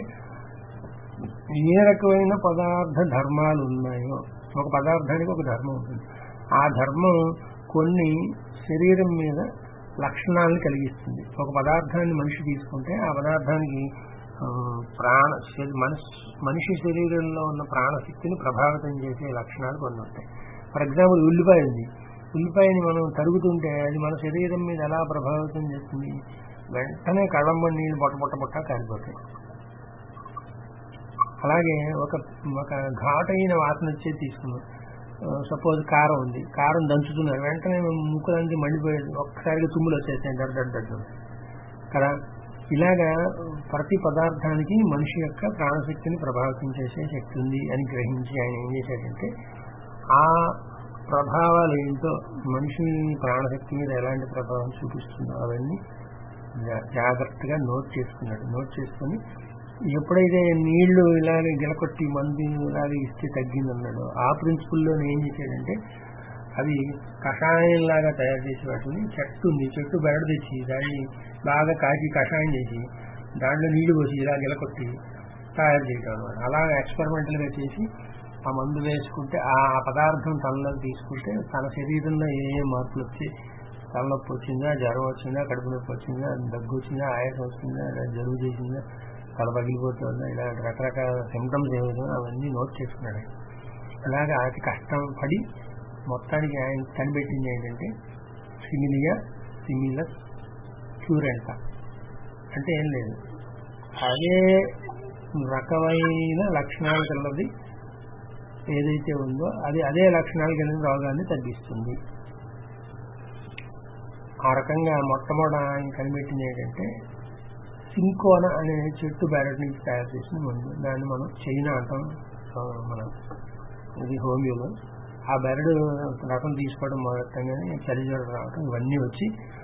ఏ రకమైన పదార్థ ధర్మాలు ఉన్నాయో ఒక పదార్థానికి ఒక ధర్మం ఉంటుంది ఆ ధర్మం కొన్ని శరీరం మీద లక్షణాలను కలిగిస్తుంది ఒక పదార్థాన్ని మనిషి తీసుకుంటే ఆ పదార్థానికి ఆ, ప్రాణ శరీ- మనిషి మనిషి శరీరంలో ఉన్న ప్రాణశక్తిని ప్రభావితం చేసే లక్షణాలు కొన్ని ఉంటాయి ఫర్ ఎగ్జాంపుల్ ఉల్లిపాయ ఉంది ఉల్లిపాయని మనం తరుగుతుంటే అది మన శరీరం మీద ఎలా ప్రభావితం చేస్తుంది వెంటనే కళ్ళమ్మ నీళ్ళు పొట్ట పొట్ట పొట్ట కాలిపోతాయి అలాగే ఒక ఒక ఘాటైన వాసన వచ్చేది తీసుకున్నాం సపోజ్ కారం ఉంది కారం దంచుతున్నారు వెంటనే ముక్కులంటే మండిపోయేది ఒక్కసారిగా తుమ్ములు వచ్చేస్తాయి దడ్ దడ్ దడ్ కదా ఇలాగా ప్రతి పదార్థానికి మనిషి యొక్క ప్రాణశక్తిని ప్రభావితం చేసే శక్తి ఉంది అని గ్రహించి ఆయన ఏం చేశాడంటే ఆ ప్రభావాలు ఏంటో మనిషి ప్రాణశక్తి మీద ఎలాంటి ప్రభావం చూపిస్తుందో అవన్నీ జా- జాగ్రత్తగా నోట్ చేసుకున్నాడు నోట్ చేసుకుని ఎప్పుడైతే నీళ్లు ఇలాగే గిలకొట్టి మంది ఇలాగే ఇస్తే తగ్గిందన్నాడో ఆ ప్రిన్సిపుల్లో ఏం చేశాడంటే అవి కషాయంలాగా తయారు చేసి వాటిని చెట్టు ఉంది చెట్టు బెరడు తెచ్చి దాన్ని బాగా కాచి కషాయం చేసి దాంట్లో నీళ్లు పోసి ఇలా గిలకొట్టి తయారు చేయడం అనమాట అలాగా ఎక్స్పెరిమెంటల్ గా చేసి ఆ మందు వేసుకుంటే ఆ పదార్థం తనలోకి తీసుకుంటే తన శరీరంలో ఏ ఏ మార్పులు వచ్చి తలనొప్పి వచ్చిందా జ్వరం వచ్చిందా కడుపు నొప్పి వచ్చిందా దగ్గు వచ్చిందా ఆయాసం వచ్చిందా లేదా జలుబు చేసిందా తల పగిలిపోతుందా ఇలా రకరకాల సిమ్టమ్స్ ఏమైనా అవన్నీ నోట్ చేసుకున్నాడు ఆయన. ఇలాగా అతి కష్టం పడి మొత్తానికి ఆయన కనిపెట్టింది ఏంటంటే సిమిలియా సిమిలస్ క్యూరెంట అంటే ఏం లేదు అదే రకమైన లక్షణాలు కలది ఏదైతే ఉందో అది అదే లక్షణాలు కలిగిన రోగాన్ని తగ్గిస్తుంది ఆ రకంగా మొట్టమొదట ఆయన కనిపెట్టింది ఏంటంటే సింకోన అనే చెట్టు బ్యారెట్ నుంచి తయారు చేసిన మందు దాన్ని మనం చైనా అంటాం ఆ, మన ఇది హోమియోలో ఆ బెరడు రకం తీసుకోవడం మొదలెట్టగానే చలి జ్వరం రావడం ఇవన్నీ వచ్చి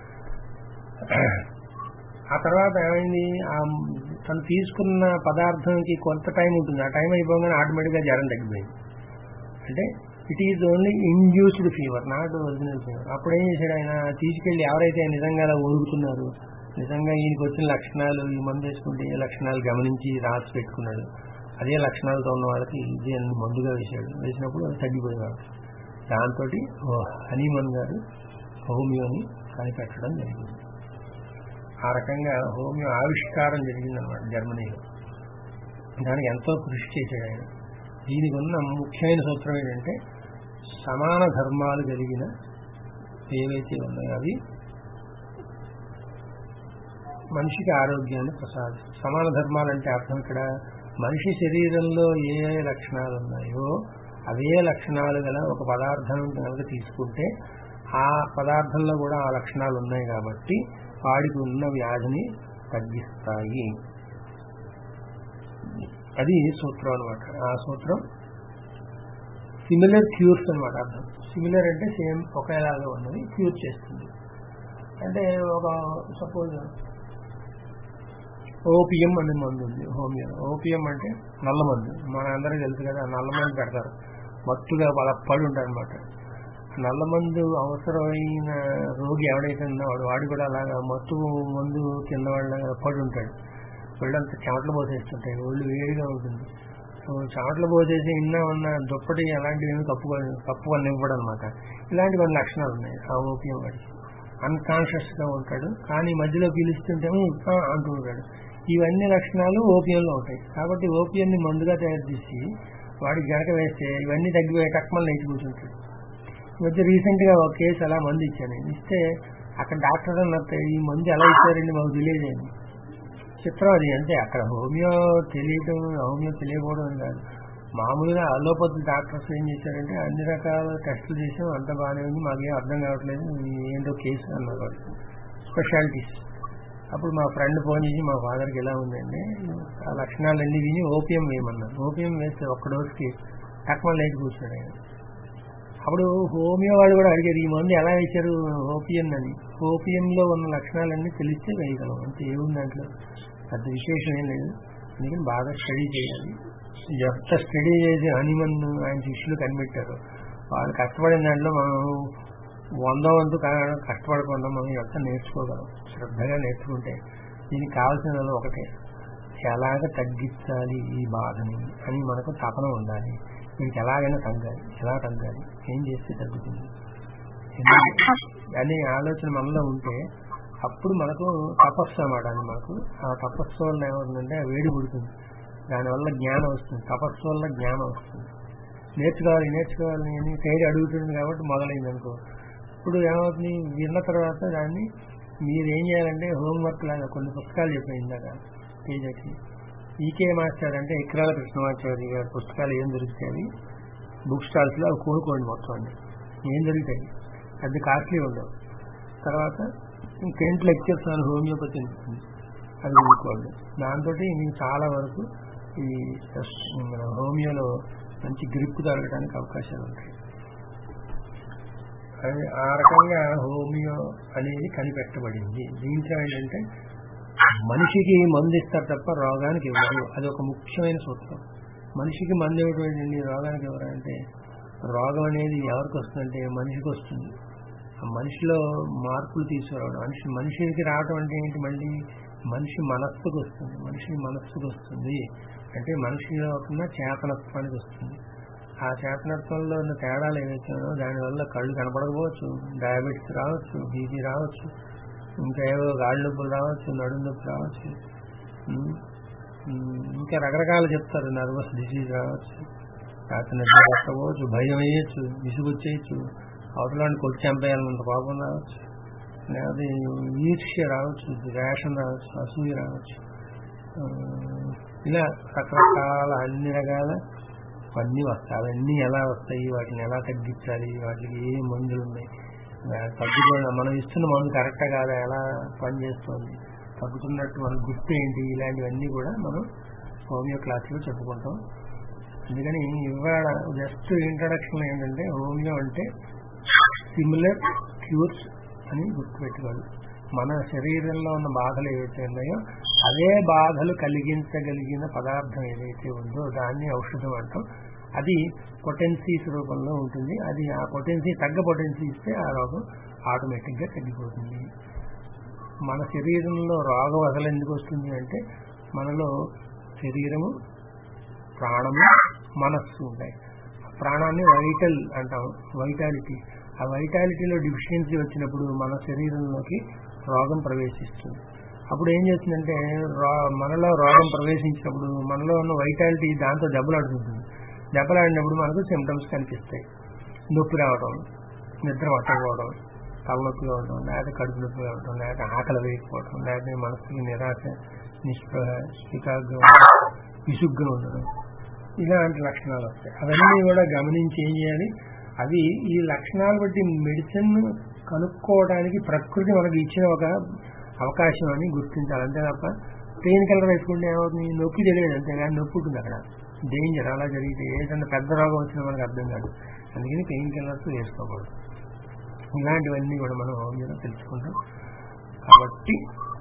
ఆ తర్వాత ఏమైంది ఆ తను తీసుకున్న పదార్థంకి కొంత టైం ఉంటుంది ఆ టైం అయిపోగానే ఆటోమేటిక్గా జ్వరం తగ్గిపోయింది అంటే it is only induced fever not original fever అప్పుడు ఏం చేశాడు ఆయన తీసుకెళ్లి ఎవరైతే నిజంగా అలా ఓడుకున్నారు నిజంగా ఈయనకి వచ్చిన లక్షణాలు ఈ మందు వేసుకుంటే ఏ లక్షణాలు గమనించి రాసి పెట్టుకున్నాడు అదే లక్షణాలతో ఉన్న వాళ్ళకి ఇది అన్ని మందుగా వేశాడు వేసినప్పుడు అది తగ్గిపోయేవాడు దాంతో హనీమన్ గారు హోమియోని కనిపెట్టడం జరిగింది ఆ రకంగా హోమియో ఆవిష్కారం జరిగిందన్నమాట జర్మనీలో దానికి ఎంతో కృషి చేశాడు ఆయన దీనికి ఉన్న ముఖ్యమైన సూత్రం ఏంటంటే సమాన ధర్మాలు కలిగిన ఏవైతే ఉన్నాయో అవి మనిషికి ఆరోగ్యాన్ని ప్రసాదిస్తాయి సమాన ధర్మాలు అంటే అర్థం ఇక్కడ మనిషి శరీరంలో ఏ ఏ లక్షణాలు ఉన్నాయో అవే లక్షణాలు గల ఒక పదార్థం కనుక తీసుకుంటే ఆ పదార్థంలో కూడా ఆ లక్షణాలు ఉన్నాయి కాబట్టి వాడికి ఉన్న వ్యాధిని తగ్గిస్తాయి అది సూత్రం అనమాట ఆ సూత్రం సిమిలర్ క్యూర్స్ అనమాట అర్థం సిమిలర్ అంటే సేమ్ ఒకేలాగా ఉన్నది క్యూర్ చేస్తుంది అంటే ఒక సపోజ్ ఓపియం అనే మందు ఉంది హోమియో ఓపియం అంటే నల్ల మందు మన అందరికీ తెలుసు కదా నల్ల మందు పెడతారు మత్తుగా వాళ్ళ పడి ఉంటారు అనమాట నల్ల మందు అవసరమైన రోగి ఎవడైతే ఉన్నవాడు వాడు కూడా అలాగా మత్తు మందు తిన్నవాళ్ళ పడి ఉంటాడు ఒళ్ళంతా చెమటలు పోసేస్తుంటాయి ఒళ్ళు వేడిగా ఉంటుంది సో చెమటలు పోసేసి ఇన్నా ఉన్న దుప్పటి అలాంటివి ఏమి కప్పుకొని కప్పుకొని ఇవ్వడం అనమాట ఇలాంటి కొన్ని లక్షణాలు ఉన్నాయి ఆ ఓపియం వాడికి అన్కాన్షియస్ గా ఉంటాడు కానీ మధ్యలో పీలుస్తుంటే "ఉమ్, ఆ" అంటూ ఉంటాడు ఇవన్నీ లక్షణాలు ఓపియంలో ఉంటాయి కాబట్టి ఓపియాన్ని మందుగా తయారు చేసి వాడికి గనక వేస్తే ఇవన్నీ తగ్గిపోయే టక్మల్ లేచి కూర్చుంటాడు ఈ మధ్య రీసెంట్ గా ఒక కేసు అలా మందు ఇచ్చాను నేను. ఇస్తే అక్కడ డాక్టర్ అన్నట్టు ఈ మందు ఎలా ఇచ్చారండి మాకు తెలియజేయండి చిత్రం అది అంటే అక్కడ హోమియో తెలియటం హోమియో తెలియకపోవడం అని కాదు మామూలుగా అలోపతి డాక్టర్స్ ఏం చేశారంటే అన్ని రకాల టెస్టులు చేసాం అంత బాగానే ఉంది మాకేం అర్థం కావట్లేదు ఇది ఏంటో కేసు అన్నారు వాళ్ళు స్పెషాలిటీస్ అప్పుడు మా ఫ్రెండ్ ఫోన్ చేసి మా ఫాదర్కి ఎలా ఉందండి ఆ లక్షణాలన్నీ విని ఓపియం వేయమన్నారు ఓపియం వేస్తే ఒక్క డోస్కి తక్కువ లేచి కూర్చున్నాడు ఆయన అప్పుడు హోమియో వాళ్ళు కూడా అడిగారు ఈ మందు ఎలా వేశారు ఓపియం అని ఓపియంలో ఉన్న లక్షణాలన్నీ తెలిస్తే వేయగలం అంతే ఏముంది దాంట్లో పెద్ద విశేషం ఏం లేదు అందుకని బాగా స్టడీ చేయాలి ఎంత స్టడీ చేసి హనీమన్ ఆయన శిష్యులు కనిపెట్టారు వాళ్ళు కష్టపడిన దాంట్లో మనం వంద వంతు కా- కష్టపడకుండా మనం ఎంత నేర్చుకోగలం శ్రద్ధగా నేర్చుకుంటే దీనికి కావాల్సిన ఒకటే ఎలాగ తగ్గించాలి ఈ బాధని అని మనకు తపన ఉండాలి దీనికి ఎలాగైనా తగ్గాలి ఎలా తగ్గాలి ఏం చేస్తే తగ్గుతుంది ఎందుకు? అనే ఆలోచన మనలో ఉంటే అప్పుడు మనకు తపస్సు అన్నమాట అది మనకు ఆ తపస్సు వల్ల ఏమవుతుందంటే ఆ వేడి పుడుతుంది దానివల్ల జ్ఞానం వస్తుంది తపస్సు వల్ల జ్ఞానం వస్తుంది నేర్చుకోవాలి నేర్చుకోవాలి అని తేడి అడుగుతుంది కాబట్టి మొదలైంది అనుకో ఇప్పుడు ఏమవుతుంది విన్న తర్వాత దాన్ని మీరు ఏం చేయాలంటే హోంవర్క్ లాగా కొన్ని పుస్తకాలు చెప్పాను ఇందాక తేజకి ఈకే మాస్టర్ అంటే ఇక్రాల కృష్ణమాచారి గారి పుస్తకాలు ఏం దొరుకుతాయి బుక్ స్టాల్స్ లో అవి కొనుక్కోండి మొత్తం అన్ని ఏం దొరుకుతాయి పెద్ద కాస్ట్లీ ఉండవు తర్వాత టెంట్ లెక్చర్స్ అని హోమియోపతి ఉంటుంది అది ఊరుకోండి దాంతో మీకు చాలా వరకు ఈ మన హోమియోలో మంచి గ్రిప్ కలగడానికి అవకాశాలు ఉంటాయి అది ఆ రకంగా హోమియో అనేది కనిపెట్టబడింది దీంట్లో ఏంటంటే మనిషికి మందు ఇస్తారు తప్ప రోగానికి ఇవ్వరు అది ఒక ముఖ్యమైన సూత్రం మనిషికి మందు ఇవ్వడం ఏంటండి రోగానికి ఎవరంటే రోగం అనేది ఎవరికి వస్తుందంటే మనిషికి వస్తుంది ఆ మనిషిలో మార్పులు తీసుకురావడం మనిషి మనిషికి రావడం అంటే ఏంటి మళ్ళీ మనిషి మనస్సుకు వస్తుంది మనిషి మనస్సుకు వస్తుంది అంటే మనిషిలో ఉన్న చేతనత్వానికి వస్తుంది ఆ చేతనత్వంలో ఉన్న తేడాలు ఏవైతే ఉన్నాయో దానివల్ల కళ్ళు కనపడకపోవచ్చు డయాబెటీస్ రావచ్చు బీపీ రావచ్చు ఇంకా ఏవో గాడి నొప్పులు రావచ్చు నడుము నొప్పి రావచ్చు ఉమ్, ఉమ్, ఇంకా రకరకాలు చెప్తారు నర్వస్ డిసీజ్ రావచ్చు రాత్రి నిద్ర పట్టకపోవచ్చు భయం వేయచ్చు విసుగు వచ్చేయచ్చు అవతలాంటి కొట్టి చంపేయాలన్నంత కోపం రావచ్చు లేకపోతే ఈర్ష్య రావచ్చు రేషన్ రావచ్చు అసూయ రావచ్చు ఆ, ఇలా రకరకాల అన్ని రకాల అన్నీ వస్తాయి అవన్నీ ఎలా వస్తాయి వాటిని ఎలా తగ్గించాలి వాటికి ఏ మందులు ఉన్నాయి తగ్గిపోయిన మనం ఇస్తున్న మందు కరెక్టా కాదా ఎలా పనిచేస్తుంది తగ్గుతున్నట్టు మన గుర్తు ఏంటి ఇలాంటివన్నీ కూడా మనం హోమియో క్లాసులో చెప్పుకుంటాం అందుకని ఇవాళ జస్ట్ ఇంట్రడక్షన్ ఏంటంటే హోమియో అంటే సిమిలర్ క్యూర్స్ అని గుర్తుపెట్టుకోవాలి మన శరీరంలో ఉన్న బాధలు ఏవైతే ఉన్నాయో అదే బాధలు కలిగించగలిగిన పదార్థం ఏదైతే ఉందో దాన్ని ఔషధం అంటాం అది పొటెన్సీస్ రూపంలో ఉంటుంది అది ఆ పొటెన్సీ తగ్గ పొటెన్సీ ఇస్తే ఆ రోగం ఆటోమేటిక్ గా తగ్గిపోతుంది మన శరీరంలో రోగం అసలు ఎందుకు వస్తుంది అంటే మనలో శరీరము ప్రాణము మనస్సు ఉంటాయి ప్రాణాన్ని వైటల్ అంటాం వైటాలిటీ ఆ వైటాలిటీలో డిఫిషియన్సీ వచ్చినప్పుడు మన శరీరంలోకి రోగం ప్రవేశిస్తుంది అప్పుడు ఏం చేస్తుందంటే రా- మనలో రోగం ప్రవేశించినప్పుడు మనలో ఉన్న వైటాలిటీ దాంతో దెబ్బలాడుతుంటుంది దెబ్బలాడినప్పుడు మనకు సిమ్టమ్స్ కనిపిస్తాయి నొప్పి రావడం నిద్ర పట్టకపోవడం తలనొప్పి కావడం లేకపోతే కడుపు నొప్పి కావడం లేకపోతే ఆకలి వేయకపోవడం లేకపోతే మనసుకి నిరాశ నిస్పృహ చికాగ్గా ఉండడం, విసుగ్గా ఉండడం ఇలాంటి లక్షణాలు వస్తాయి అవన్నీ కూడా గమనించి ఏం చేయాలి అవి ఈ లక్షణాలు బట్టి మెడిసిన్ కనుక్కోవడానికి ప్రకృతి మనకి ఇచ్చిన ఒక అవకాశం అని గుర్తించాలి అంతే తప్ప పెయిన్ కిల్లర్ వేసుకుంటే ఏమవుతుంది నొప్పి తెలియదు అంతే కానీ నొప్పి ఉంటుంది అక్కడ డేంజర్ అలా జరిగితే ఏదైనా పెద్ద రోగం వచ్చినా మనకు అర్థం కాదు అందుకని పెయిన్ కిల్లర్స్ వేసుకోకూడదు ఇలాంటివన్నీ కూడా మనం హోమియోలో తెలుసుకుంటాం కాబట్టి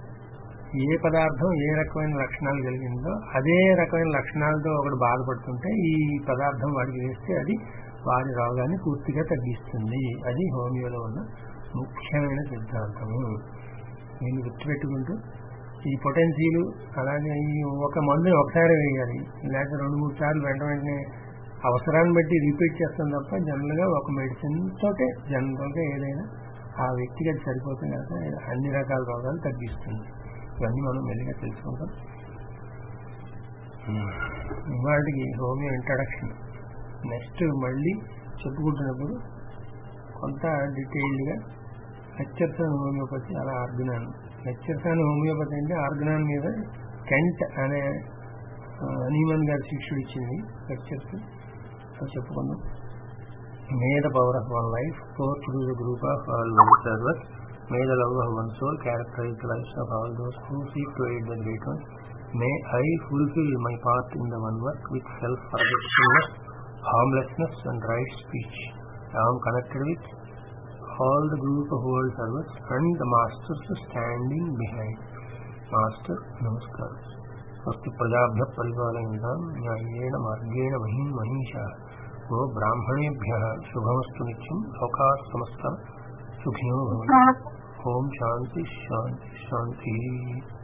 ఏ పదార్థం ఏ రకమైన లక్షణాలు కలిగిందో అదే రకమైన లక్షణాలతో ఒకడు బాధపడుతుంటే ఈ పదార్థం వాడికి వేస్తే అది వారి రోగాన్ని పూర్తిగా తగ్గిస్తుంది అది హోమియోలో ఉన్న ముఖ్యమైన సిద్ధాంతము దీన్ని గుర్తుపెట్టుకుంటూ ఈ పొటెన్సీలు అలాగే ఈ ఒక మందుని ఒకసారి వేయాలి లేకపోతే రెండు మూడు సార్లు వెంట వెంటనే అవసరాన్ని బట్టి రిపీట్ చేస్తాం తప్ప జనరల్ గా ఒక మెడిసిన్ తోటే జనరల్ గా ఏదైనా ఆ వ్యక్తికి అది సరిపోతుంది కదా అన్ని రకాల రోగాలు తగ్గిస్తుంది ఇవన్నీ మనం మెల్లిగా తెలుసుకుంటాం వాటికి హోమియో ఇంట్రడక్షన్ నెక్స్ట్ మళ్ళీ చెప్పుకుంటున్నప్పుడు కొంత డీటెయిల్డ్గా లెక్చర్స్ అండ్ హోమియోపతి అలా ఆర్గనాన్ లెక్చర్స్ అండ్ హోమియోపతి అంటే ఆర్గనాన్ మీద కెంట్ అనే అనీమన్ గారి శిష్యుడు ఇచ్చింది లెక్చర్స్ అది చెప్పుకుందాం may the power of one life pour to the group of all well servers may the love of one soul characterize the life of all those who seek to aid the great one may I fulfil my part in the one work with self forgetfulness harmlessness and right speech. I am connected with all the group of world servants and the masters standing behind. Master, Namaskar. स्वस्ति प्रजाभ्य परिपालयन्तां न्याय्येन मार्गेण महीं महीषा गो ब्राह्मणेभ्यः शुभमस्तु नित्यं लोकाः समस्ता सुखिनो भवन्तु ओम शांति शांति शांति